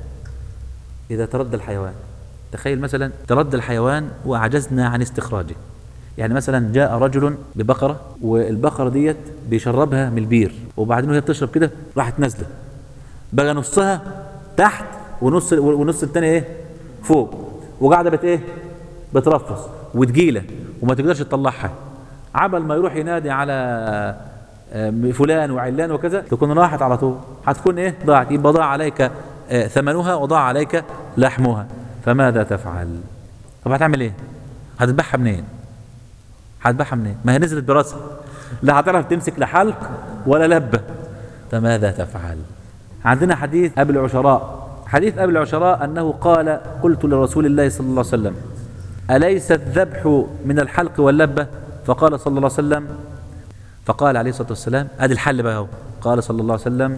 اذا تردى الحيوان تخيل مثلا تردى الحيوان وعجزنا عن استخراجه يعني مثلا جاء رجل ببقرة والبقرة ديت بيشربها من البير وبعدين وهي بتشرب كده راحت نازلة بقى نصها تحت ونص ونص التاني ايه فوق وقاعدة بت ايه بترفص وتجيلة وما تقدرش تطلعها عبل ما يروح ينادي على فلان وعلان وكذا تكون راحت على طول هتكون ايه ضاعت يبقى ضاع عليك ثمنها وضاع عليك لحمها فماذا تفعل طب هتعمل ايه هتذبحها منين هتذبحها منين ما هي نزلت براسها لا هتعرف تمسك لحلق ولا لبه فماذا تفعل عندنا حديث ابي العشراء حديث ابي العشراء انه قال قلت لرسول الله صلى الله عليه وسلم اليس الذبح من الحلق واللبه فقال صلى الله عليه وسلم فقال عليه الصلاة والسلام ادي الحل بقى هو قال صلى الله عليه وسلم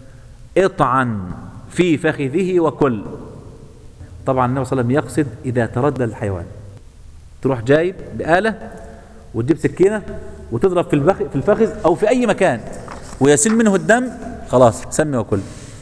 اطعن في فخذه وكل طبعا النبي صلى الله عليه وسلم يقصد إذا تردى الحيوان تروح جايب بآلة وتجيب سكينة وتضرب في الفخذ, في الفخذ أو في أي مكان ويسيل منه الدم خلاص سمي وكل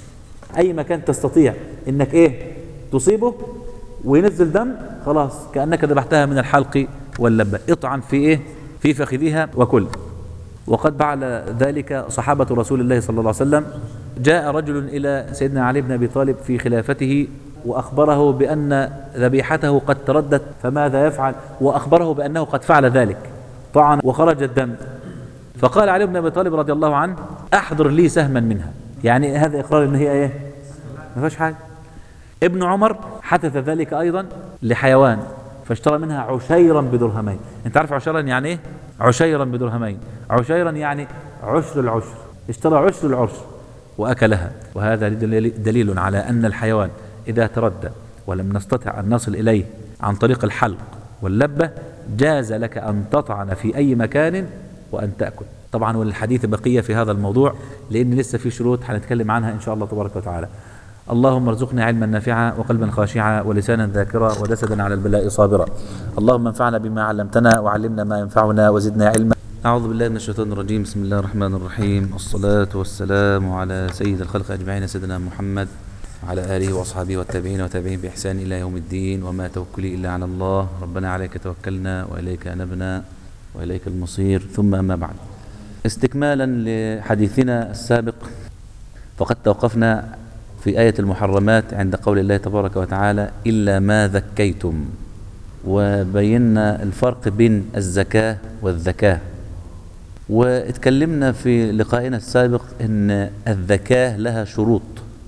أي مكان تستطيع إنك إيه تصيبه وينزل دم خلاص كأنك ذبحتها من الحلق واللبة اطعن في إيه في فخذها وكل وقد فعل ذلك صحابة رسول الله صلى الله عليه وسلم جاء رجل إلى سيدنا علي بن أبي طالب في خلافته وأخبره بأن ذبيحته قد تردت فماذا يفعل وأخبره بأنه قد فعل ذلك طعن وخرج الدم فقال علي بن أبي طالب رضي الله عنه أحضر لي سهما منها يعني هذا إقرار إن هي إيه ما فيهاش حاجة ابن عمر حدث ذلك أيضا لحيوان فاشترى منها عشيرا بدرهمين انت عارف عشيرا يعني ايه عشيرا بدرهمين عشيرا يعني عشر العشر اشترى عشر العشر وأكلها وهذا دليل على أن الحيوان إذا تردى ولم نستطع أن نصل إليه عن طريق الحلق واللبة جاز لك أن تطعن في أي مكان وأن تأكل طبعا وللحديث بقية في هذا الموضوع لأن لسه في شروط هنتكلم عنها إن شاء الله تبارك وتعالى اللهم ارزقنا علما نافعا وقلبا خاشعا ولسانا ذاكرا وجسدا على البلاء صابرا اللهم انفعنا بما علمتنا وعلمنا ما ينفعنا وزدنا علما أعوذ بالله من الشيطان الرجيم بسم الله الرحمن الرحيم الصلاة والسلام على سيد الخلق أجمعين سيدنا محمد وعلى آله وأصحابه والتابعين وتابعين بإحسان إلى يوم الدين وما توكلي إلا على الله ربنا عليك توكلنا وإليك أنبنا وإليك المصير ثم أما بعد استكمالا لحديثنا السابق فقد توقفنا في آية المحرمات عند قول الله تبارك وتعالى إلا ما ذكيتم وبينا الفرق بين الزكاة والذكاة واتكلمنا في لقائنا السابق ان الذكاة لها شروط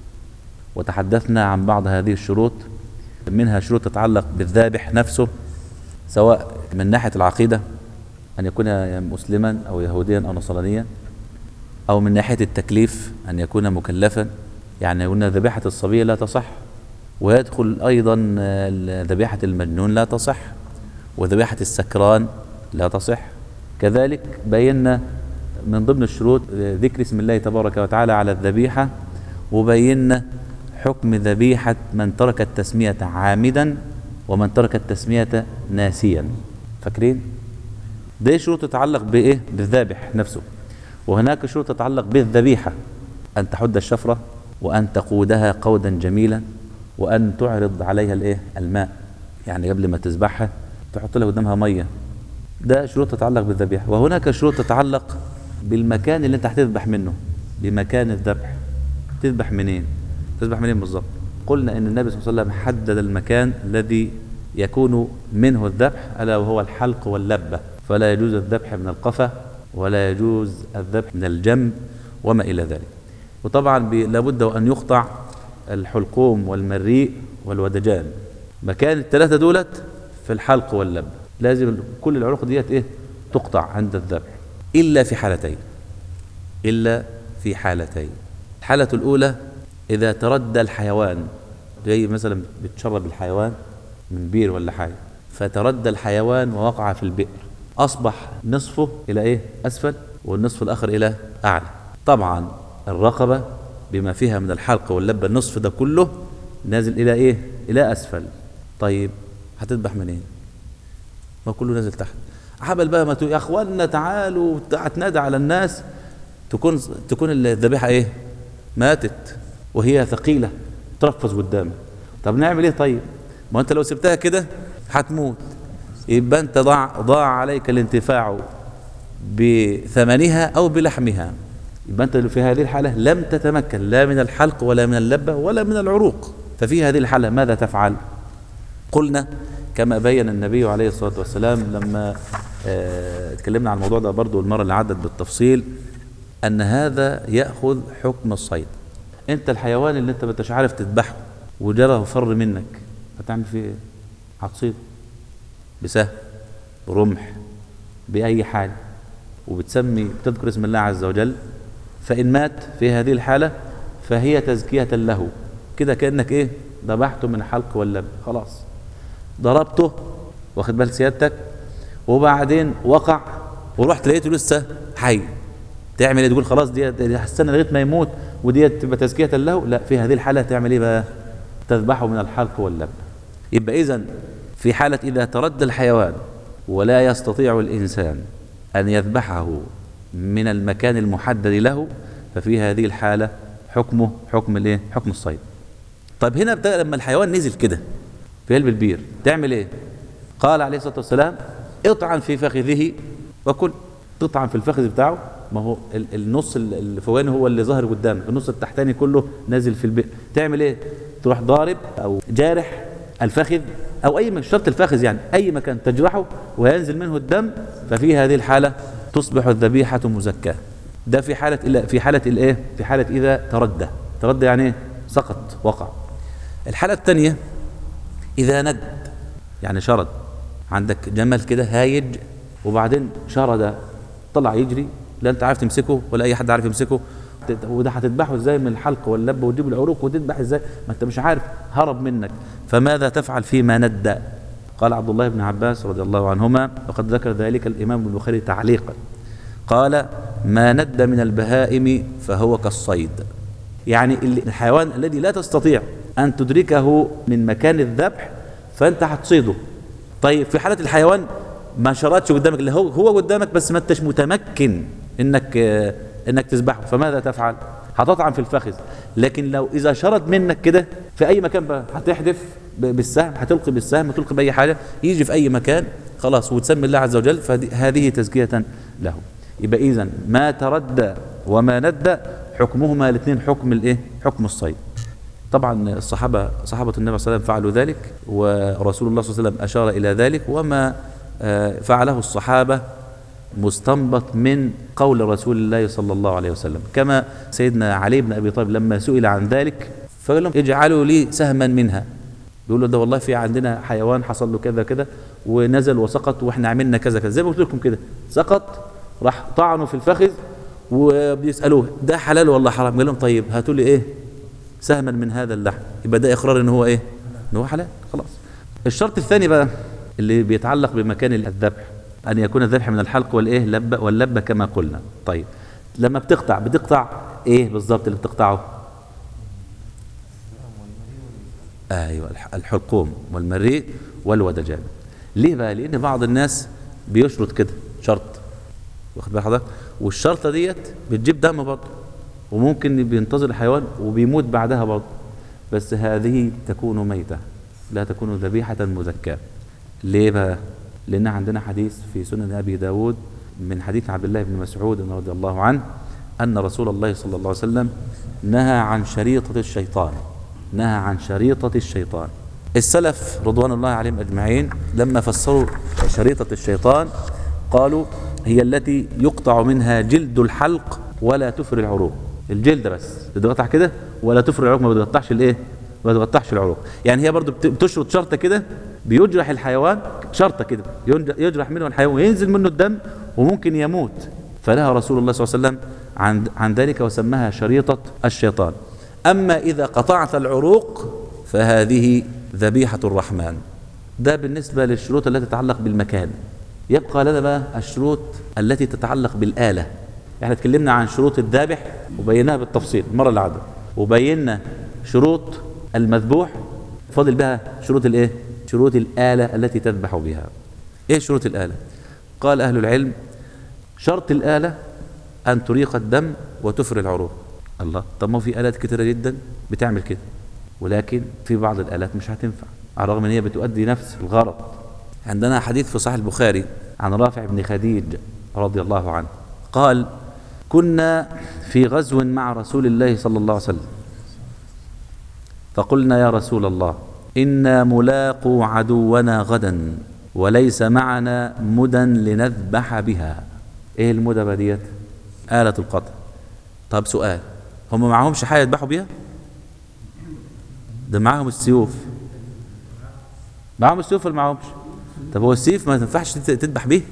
وتحدثنا عن بعض هذه الشروط منها شروط تتعلق بالذابح نفسه سواء من ناحية العقيدة أن يكون مسلما أو يهوديا أو نصرانيا أو من ناحية التكليف أن يكون مكلفا يعني قلنا ذبيحة الصبي لا تصح ويدخل أيضا ذبيحة المجنون لا تصح وذبيحة السكران لا تصح كذلك بينا من ضمن الشروط ذكر اسم الله تبارك وتعالى على الذبيحة وبينا حكم ذبيحة من ترك التسمية عامدا ومن ترك التسمية ناسيا فاكرين؟ دي شروط تتعلق بإيه؟ بالذابح نفسه وهناك شروط تتعلق بالذبيحة أن تحد الشفرة وأن تقودها قودا جميلا وأن تعرض عليها الإيه؟ الماء يعني قبل ما تذبحها تحط لها قدامها مية ده شروط تتعلق بالذبيحة وهناك شروط تتعلق بالمكان اللي انت هتذبح منه بمكان الذبح تذبح منين تذبح منين بالظبط قلنا ان النبي صلى الله عليه وسلم حدد المكان الذي يكون منه الذبح الا وهو الحلق واللبه فلا يجوز الذبح من القفا ولا يجوز الذبح من الجنب وما الى ذلك وطبعا لابد وان يقطع الحلقوم والمريء والودجان مكان الثلاثه دولت في الحلق واللب لازم كل العروق ديت ايه تقطع عند الذبح الا في حالتين الا في حالتين الحاله الاولى اذا تردى الحيوان زي مثلا بتشرب الحيوان من بير ولا حاجه فتردى الحيوان ووقع في البئر اصبح نصفه الى ايه اسفل والنصف الاخر الى اعلى طبعا الرقبه بما فيها من الحلق واللبه النصف ده كله نازل الى ايه الى اسفل طيب هتذبح منين ما كله نازل تحت حبل بقى ما يا اخوانا تعالوا تنادى على الناس تكون تكون الذبيحه ايه ماتت وهي ثقيله ترفز قدامك طب نعمل ايه طيب ما انت لو سبتها كده هتموت يبقى انت ضاع ضاع عليك الانتفاع بثمنها او بلحمها يبقى انت في هذه الحاله لم تتمكن لا من الحلق ولا من اللبه ولا من العروق ففي هذه الحاله ماذا تفعل قلنا كما بين النبي عليه الصلاة والسلام لما اه اتكلمنا عن الموضوع ده برضو المرة اللي عدت بالتفصيل أن هذا يأخذ حكم الصيد أنت الحيوان اللي أنت مش عارف تذبحه وجرى وفر منك هتعمل فيه إيه؟ هتصيده بسهم برمح بأي حاجة وبتسمي بتذكر اسم الله عز وجل فإن مات في هذه الحالة فهي تزكية له كده كأنك إيه ذبحته من حلق واللب خلاص ضربته واخد بال سيادتك وبعدين وقع ورحت لقيته لسه حي تعمل ايه تقول خلاص دي هستنى لغايه ما يموت ودي تبقى تزكيه له لا في هذه الحاله تعمل ايه بقى تذبحه من الحلق واللب يبقى اذا في حاله اذا تردى الحيوان ولا يستطيع الانسان ان يذبحه من المكان المحدد له ففي هذه الحاله حكمه حكم الايه حكم الصيد طيب هنا لما الحيوان نزل كده في قلب البير تعمل ايه قال عليه الصلاه والسلام اطعن في فخذه وكل تطعن في الفخذ بتاعه ما هو النص الفوقاني هو اللي ظاهر قدامك النص التحتاني كله نازل في البئر تعمل ايه تروح ضارب او جارح الفخذ او اي مش شرط الفخذ يعني اي مكان تجرحه وينزل منه الدم ففي هذه الحاله تصبح الذبيحه مزكاه ده في حاله في حاله الايه في حاله اذا تردى تردى يعني ايه سقط وقع الحاله الثانيه إذا ند يعني شرد عندك جمل كده هايج وبعدين شرد طلع يجري لا أنت عارف تمسكه ولا أي حد عارف يمسكه وده هتذبحه ازاي من الحلق واللب وتجيب العروق وتذبح ازاي ما انت مش عارف هرب منك فماذا تفعل فيما ند قال عبد الله بن عباس رضي الله عنهما وقد ذكر ذلك الامام البخاري تعليقا قال ما ند من البهائم فهو كالصيد يعني ال- الحيوان الذي لا تستطيع أن تدركه من مكان الذبح فأنت هتصيده طيب في حالة الحيوان ما شردش قدامك اللي هو هو قدامك بس ما انتش متمكن انك آه، انك تذبحه فماذا تفعل هتطعن في الفخذ لكن لو اذا شرد منك كده في اي مكان بقى هتحدف ب- بالسهم هتلقي بالسهم هتلقي باي حاجه يجي في اي مكان خلاص وتسمي الله عز وجل فهذه تزكيه له يبقى اذا ما تردى وما ندى حكمهما الاثنين حكم الايه حكم الصيد طبعا الصحابة صحابة النبي صلى الله عليه وسلم فعلوا ذلك ورسول الله صلى الله عليه وسلم أشار إلى ذلك وما آه، فعله الصحابة مستنبط من قول رسول الله صلى الله عليه وسلم كما سيدنا علي بن أبي طالب لما سئل عن ذلك فقال لهم اجعلوا لي سهما منها بيقول له ده والله في عندنا حيوان حصل له كذا كذا ونزل وسقط واحنا عملنا كذا كذا زي ما قلت لكم كده سقط راح طعنوا في الفخذ وبيسالوه ده حلال ولا حرام قال لهم طيب هاتوا لي ايه سهما من هذا اللحم يبقى ده اقرار ان هو ايه ان هو حلال خلاص الشرط الثاني بقى اللي بيتعلق بمكان الذبح ان يكون الذبح من الحلق والايه لبه واللبه كما قلنا طيب لما بتقطع بتقطع ايه بالظبط اللي بتقطعه ايوه الح- الحلقوم والمريء والودجان ليه بقى لان بعض الناس بيشرط كده شرط واخد بال حضرتك والشرطه ديت بتجيب دم برضه وممكن بينتظر الحيوان وبيموت بعدها برضه بس هذه تكون ميته لا تكون ذبيحه مزكاه ليه بقى لان عندنا حديث في سنن ابي داود من حديث عبد الله بن مسعود رضي الله عنه ان رسول الله صلى الله عليه وسلم نهى عن شريطه الشيطان نهى عن شريطه الشيطان السلف رضوان الله عليهم اجمعين لما فسروا شريطه الشيطان قالوا هي التي يقطع منها جلد الحلق ولا تفر العروق الجلد بس تتقطع كده ولا تفر العروق ما بتقطعش الايه ما بتقطعش العروق يعني هي برضو بت- بتشرط شرطه كده بيجرح الحيوان شرطه كده ينج- يجرح منه الحيوان وينزل منه الدم وممكن يموت فنهى رسول الله صلى الله عليه وسلم عن عن ذلك وسماها شريطه الشيطان اما اذا قطعت العروق فهذه ذبيحه الرحمن ده بالنسبه للشروط التي تتعلق بالمكان يبقى لنا بقى الشروط التي تتعلق بالآلة احنا اتكلمنا عن شروط الذابح وبيناها بالتفصيل المرة اللي عدت وبينا شروط المذبوح فاضل بها شروط الايه شروط الآلة التي تذبح بها ايه شروط الآلة قال أهل العلم شرط الآلة أن تريق الدم وتفر العروق الله طب ما في آلات كتيرة جدا بتعمل كده ولكن في بعض الآلات مش هتنفع على الرغم ان هي بتؤدي نفس الغرض عندنا حديث في صحيح البخاري عن رافع بن خديج رضي الله عنه قال كنا في غزو مع رسول الله صلى الله عليه وسلم فقلنا يا رسول الله إنا ملاقوا عدونا غدا وليس معنا مدى لنذبح بها ايه المدى ديت آلة القطع طب سؤال هم معهمش حاجة يذبحوا بيها ده معاهم السيوف معاهم السيوف ولا معاهمش طب هو السيف ما تنفعش تت- تذبح بيه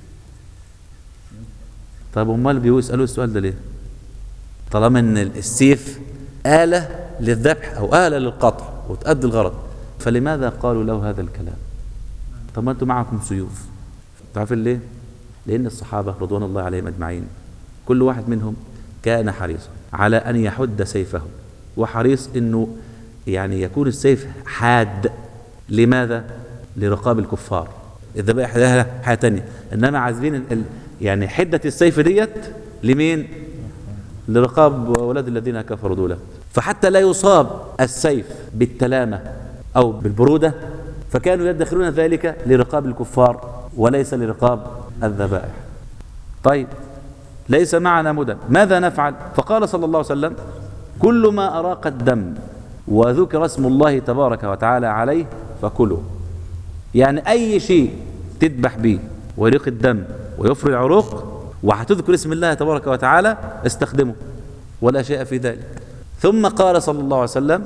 طب امال بيسالوا السؤال ده ليه طالما ان السيف آلة للذبح او آلة للقطع وتؤدي الغرض فلماذا قالوا له هذا الكلام طب ما انتم معكم سيوف تعرفين ليه لان الصحابه رضوان الله عليهم اجمعين كل واحد منهم كان حريصا على ان يحد سيفه وحريص انه يعني يكون السيف حاد لماذا لرقاب الكفار الذبائح لها حاجه تانية انما عايزين ال- ال- يعني حده السيف ديت لمين لرقاب اولاد الذين كفروا دول فحتى لا يصاب السيف بالتلامه او بالبروده فكانوا يدخرون ذلك لرقاب الكفار وليس لرقاب الذبائح طيب ليس معنا مدى ماذا نفعل فقال صلى الله عليه وسلم كل ما أراق الدم وذكر اسم الله تبارك وتعالى عليه فكلوا يعني أي شيء تذبح به ويريق الدم ويفري العروق وهتذكر اسم الله تبارك وتعالى استخدمه ولا شيء في ذلك ثم قال صلى الله عليه وسلم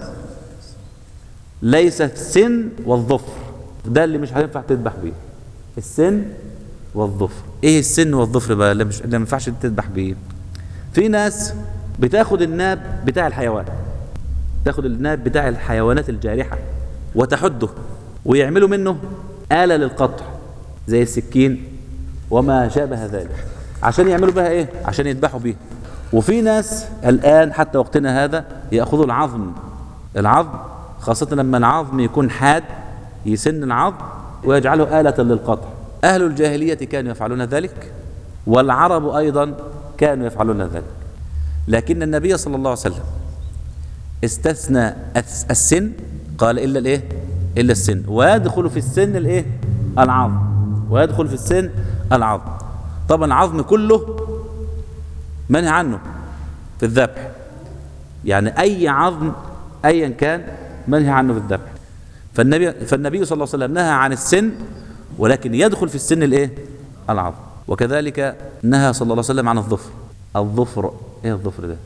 ليس السن والظفر ده اللي مش هينفع تذبح بيه السن والظفر ايه السن والظفر بقى اللي مش اللي ما ينفعش تذبح بيه في ناس بتاخد الناب بتاع الحيوان تاخد الناب بتاع الحيوانات الجارحة وتحده ويعملوا منه آلة للقطع زي السكين وما شابه ذلك عشان يعملوا بها ايه عشان يذبحوا بيها وفي ناس الان حتى وقتنا هذا ياخذوا العظم العظم خاصه لما العظم يكون حاد يسن العظم ويجعله آلة للقطع أهل الجاهلية كانوا يفعلون ذلك والعرب أيضا كانوا يفعلون ذلك لكن النبي صلى الله عليه وسلم استثنى الس- السن قال إلا الإيه إلا السن ويدخل في السن الإيه العظم ويدخل في السن العظم طبعا العظم كله منهي عنه في الذبح يعني أي عظم أيا كان منهي عنه في الذبح فالنبي فالنبي صلى الله عليه وسلم نهى عن السن ولكن يدخل في السن الايه العظم وكذلك نهى صلى الله عليه وسلم عن الظفر الظفر ايه الظفر ده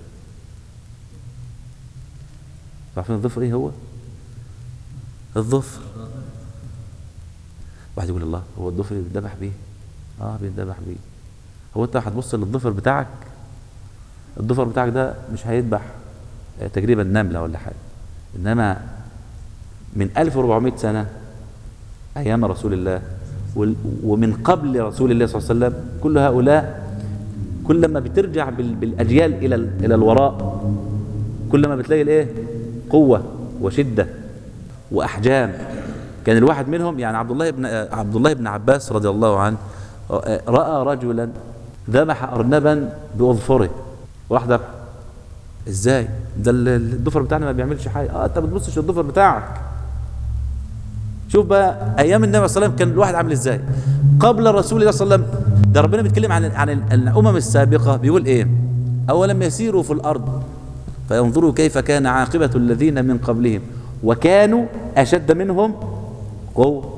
عارفين الظفر ايه هو الظفر واحد يقول الله هو الظفر بيتذبح بيه اه بيتذبح بيه هو انت هتبص للظفر بتاعك الظفر بتاعك ده مش هيذبح آه، تقريبا نمله ولا حاجه انما من 1400 سنة أيام رسول الله وال- ومن قبل رسول الله صلى الله عليه وسلم كل هؤلاء كل ما بترجع بال- بالأجيال إلى ال- إلى الوراء كل ما بتلاقي الإيه قوة وشدة وأحجام كان الواحد منهم يعني عبد الله بن آه، عبد الله بن عباس رضي الله عنه آه، رأى رجلا ذبح أرنبا بأظفره وراح ذبح ازاي ده ال- الضفر بتاعنا ما بيعملش حاجه اه انت ما بتبصش للضفر بتاعك شوف بقى ايام النبي صلى الله عليه وسلم كان الواحد عامل ازاي قبل رسول الله صلى الله عليه وسلم ده ربنا بيتكلم عن عن ال- الامم السابقه بيقول ايه اولم يسيروا في الارض فينظروا كيف كان عاقبه الذين من قبلهم وكانوا اشد منهم قوه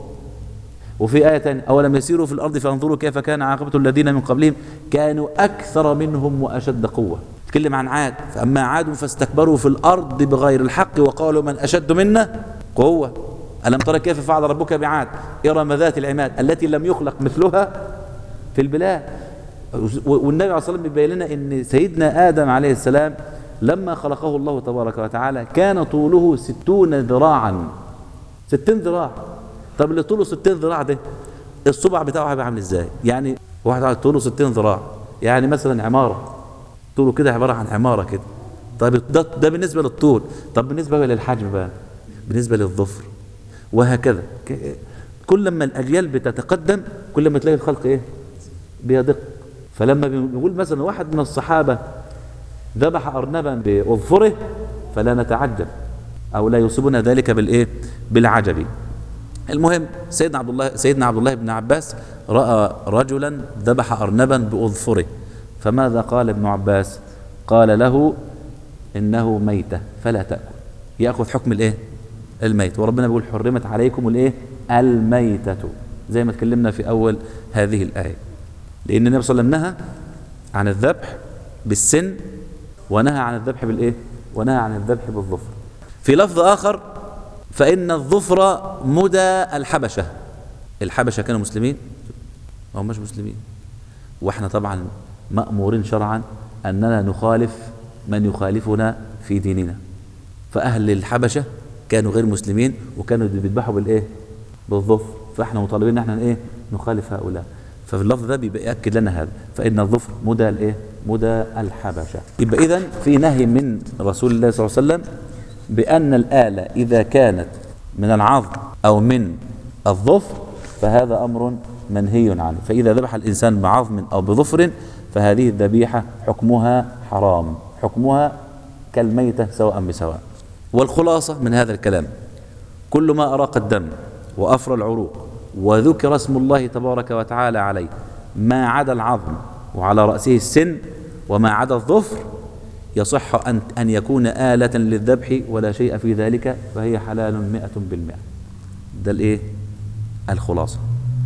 وفي آية تانية أولم يسيروا في الأرض فينظروا كيف كان عاقبة الذين من قبلهم كانوا أكثر منهم وأشد قوة تكلم عن عاد فأما عاد فاستكبروا في الأرض بغير الحق وقالوا من أشد منا قوة ألم ترى كيف فعل ربك بعاد إرم ذات العماد التي لم يخلق مثلها في البلاد والنبي عليه الصلاة والسلام بيبين لنا أن سيدنا آدم عليه السلام لما خلقه الله تبارك وتعالى كان طوله ستون ذراعا ستين ذراع طب اللي طوله ستين ذراع ده الصبع بتاعه هيبقى عامل ازاي يعني واحد قاعد طوله ستين ذراع يعني مثلا عمارة طوله كده عبارة عن عمارة كده طب ده, ده بالنسبة للطول طب بالنسبة بقى بقى بالنسبة للظفر وهكذا ك- كل ما الأجيال بتتقدم كل ما تلاقي الخلق ايه بيدق فلما بنقول مثلا واحد من الصحابة ذبح أرنبا بأظفره فلا نتعجب أو لا يصيبنا ذلك بالإيه بالعجب المهم سيدنا عبد الله سيدنا عبد الله بن عباس رأى رجلا ذبح أرنبا بأظفره فماذا قال ابن عباس قال له إنه ميتة فلا تأكل يأخذ حكم الإيه الميت وربنا بيقول حرمت عليكم الإيه الميتة زي ما اتكلمنا في أول هذه الآية لأن النبي صلى الله عليه وسلم نهى عن الذبح بالسن ونهى عن الذبح بالإيه ونهى عن الذبح بالظفر في لفظ آخر فإن الظفر مدى الحبشة الحبشة كانوا مسلمين أو مش مسلمين وإحنا طبعا مأمورين شرعا أننا نخالف من يخالفنا في ديننا فأهل الحبشة كانوا غير مسلمين وكانوا بيذبحوا بالإيه بالظفر فإحنا مطالبين إن إحنا إيه نخالف هؤلاء ففي اللفظ ده بيبقى يأكد لنا هذا فإن الظفر مدى الإيه مدى الحبشة يبقى إذن في نهي من رسول الله صلى الله عليه وسلم بأن الآلة إذا كانت من العظم أو من الظفر فهذا أمر منهي عنه فإذا ذبح الإنسان بعظم أو بظفر فهذه الذبيحة حكمها حرام حكمها كالميتة سواء بسواء والخلاصة من هذا الكلام كل ما أراق الدم وأفرى العروق وذكر اسم الله تبارك وتعالى عليه ما عدا العظم وعلى رأسه السن وما عدا الظفر يصح أن, أن يكون آلة للذبح ولا شيء في ذلك فهي حلال مئة بالمئة ده الإيه الخلاصة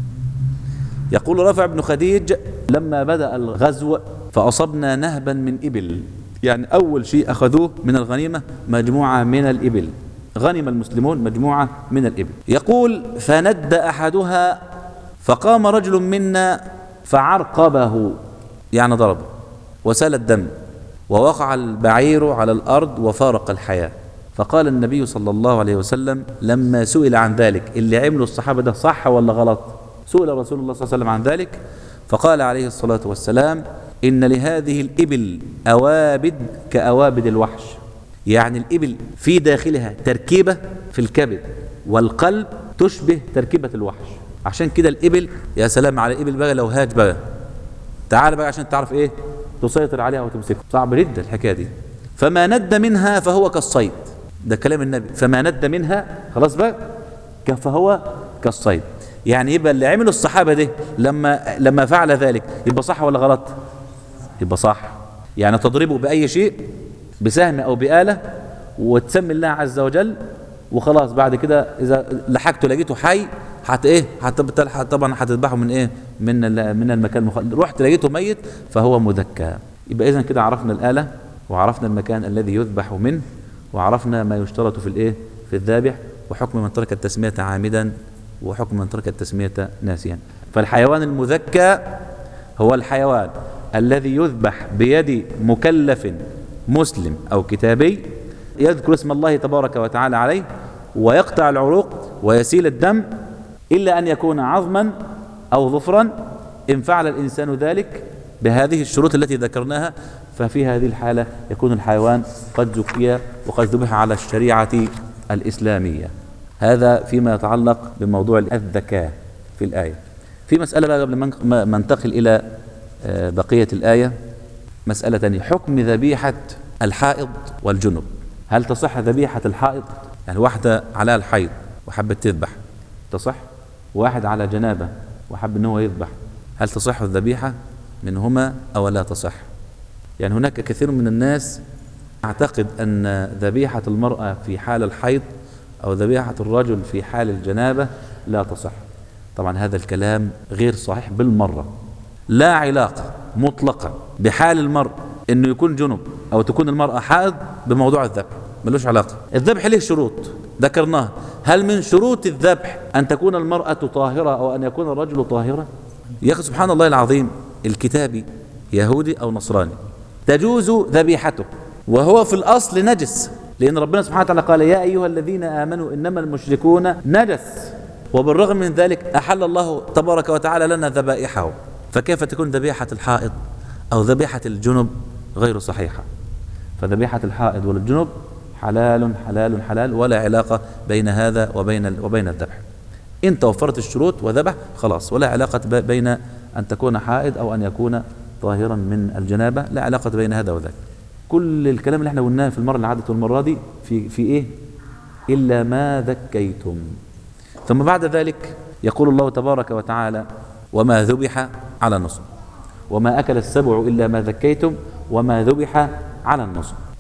يقول رافع بن خديج لما بدأ الغزو فأصبنا نهبا من إبل يعني أول شيء أخذوه من الغنيمة مجموعة من الإبل غنم المسلمون مجموعة من الإبل يقول فند أحدها فقام رجل منا فعرقبه يعني ضربه وسال الدم ووقع البعير على الأرض وفارق الحياة فقال النبي صلى الله عليه وسلم لما سئل عن ذلك اللي عمله الصحابة ده صح ولا غلط سئل رسول الله صلى الله عليه وسلم عن ذلك فقال عليه الصلاة والسلام إن لهذه الإبل أوابد كأوابد الوحش يعني الإبل في داخلها تركيبة في الكبد والقلب تشبه تركيبة الوحش عشان كده الإبل يا سلام على الإبل بقى لو هاج بقى تعال بقى عشان تعرف إيه تسيطر عليها وتمسكها صعب جدا الحكاية دي فما ند منها فهو كالصيد ده كلام النبي فما ند منها خلاص بقى ك- فهو كالصيد يعني يبقى اللي عمله الصحابة ده لما لما فعل ذلك يبقى صح ولا غلط يبقى صح يعني تضربه بأي شيء بسهم أو بآلة وتسمي الله عز وجل وخلاص بعد كده إذا لحقته لقيته حي حت ايه حت طبعا هتذبحه من ايه من ال- من المكان المخ... رحت لقيته ميت فهو مذكى يبقى اذا كده عرفنا الآلة وعرفنا المكان الذي يذبح منه وعرفنا ما يشترط في الايه في الذابح وحكم من ترك التسمية عامدا وحكم من ترك التسمية ناسيا فالحيوان المذكى هو الحيوان الذي يذبح بيد مكلف مسلم أو كتابي يذكر اسم الله تبارك وتعالى عليه ويقطع العروق ويسيل الدم إلا أن يكون عظما أو ظفرا إن فعل الإنسان ذلك بهذه الشروط التي ذكرناها ففي هذه الحالة يكون الحيوان قد زكي وقد ذبح على الشريعة الإسلامية هذا فيما يتعلق بموضوع الذكاء في الآية في مسألة بقى قبل ما- ما ما ننتقل إلى آه، بقية الآية مسألة تانية حكم ذبيحة الحائض والجنب هل تصح ذبيحة الحائض يعني واحدة على الحيض وحبت تذبح تصح واحد على جنابة وحب ان هو يذبح هل تصح الذبيحة منهما أو لا تصح يعني هناك كثير من الناس أعتقد أن ذبيحة المرأة في حال الحيض أو ذبيحة الرجل في حال الجنابة لا تصح طبعا هذا الكلام غير صحيح بالمرة لا علاقة مطلقة بحال المرء أنه يكون جنب أو تكون المرأة حائض بموضوع الذبح ملوش علاقة الذبح له شروط ذكرناها هل من شروط الذبح أن تكون المرأة طاهرة أو أن يكون الرجل طاهرا يا أخي سبحان الله العظيم الكتابي يهودي أو نصراني تجوز ذبيحته وهو في الأصل نجس لأن ربنا سبحانه وتعالى قال يا أيها الذين آمنوا إنما المشركون نجس وبالرغم من ذلك أحل الله تبارك وتعالى لنا ذبائحه فكيف تكون ذبيحة الحائض أو ذبيحة الجنب غير صحيحة فذبيحة الحائض والجنب حلال حلال حلال ولا علاقة بين هذا وبين وبين الذبح إن توفرت الشروط وذبح خلاص ولا علاقة ب- بين أن تكون حائض أو أن يكون طاهرا من الجنابة لا علاقة بين هذا وذاك كل الكلام اللي احنا قلناه في المرة اللي عدت والمرة دي في في إيه إلا ما ذكيتم ثم بعد ذلك يقول الله تبارك وتعالى وما ذبح على النصب وما أكل السبع إلا ما ذكيتم وما ذبح على النصب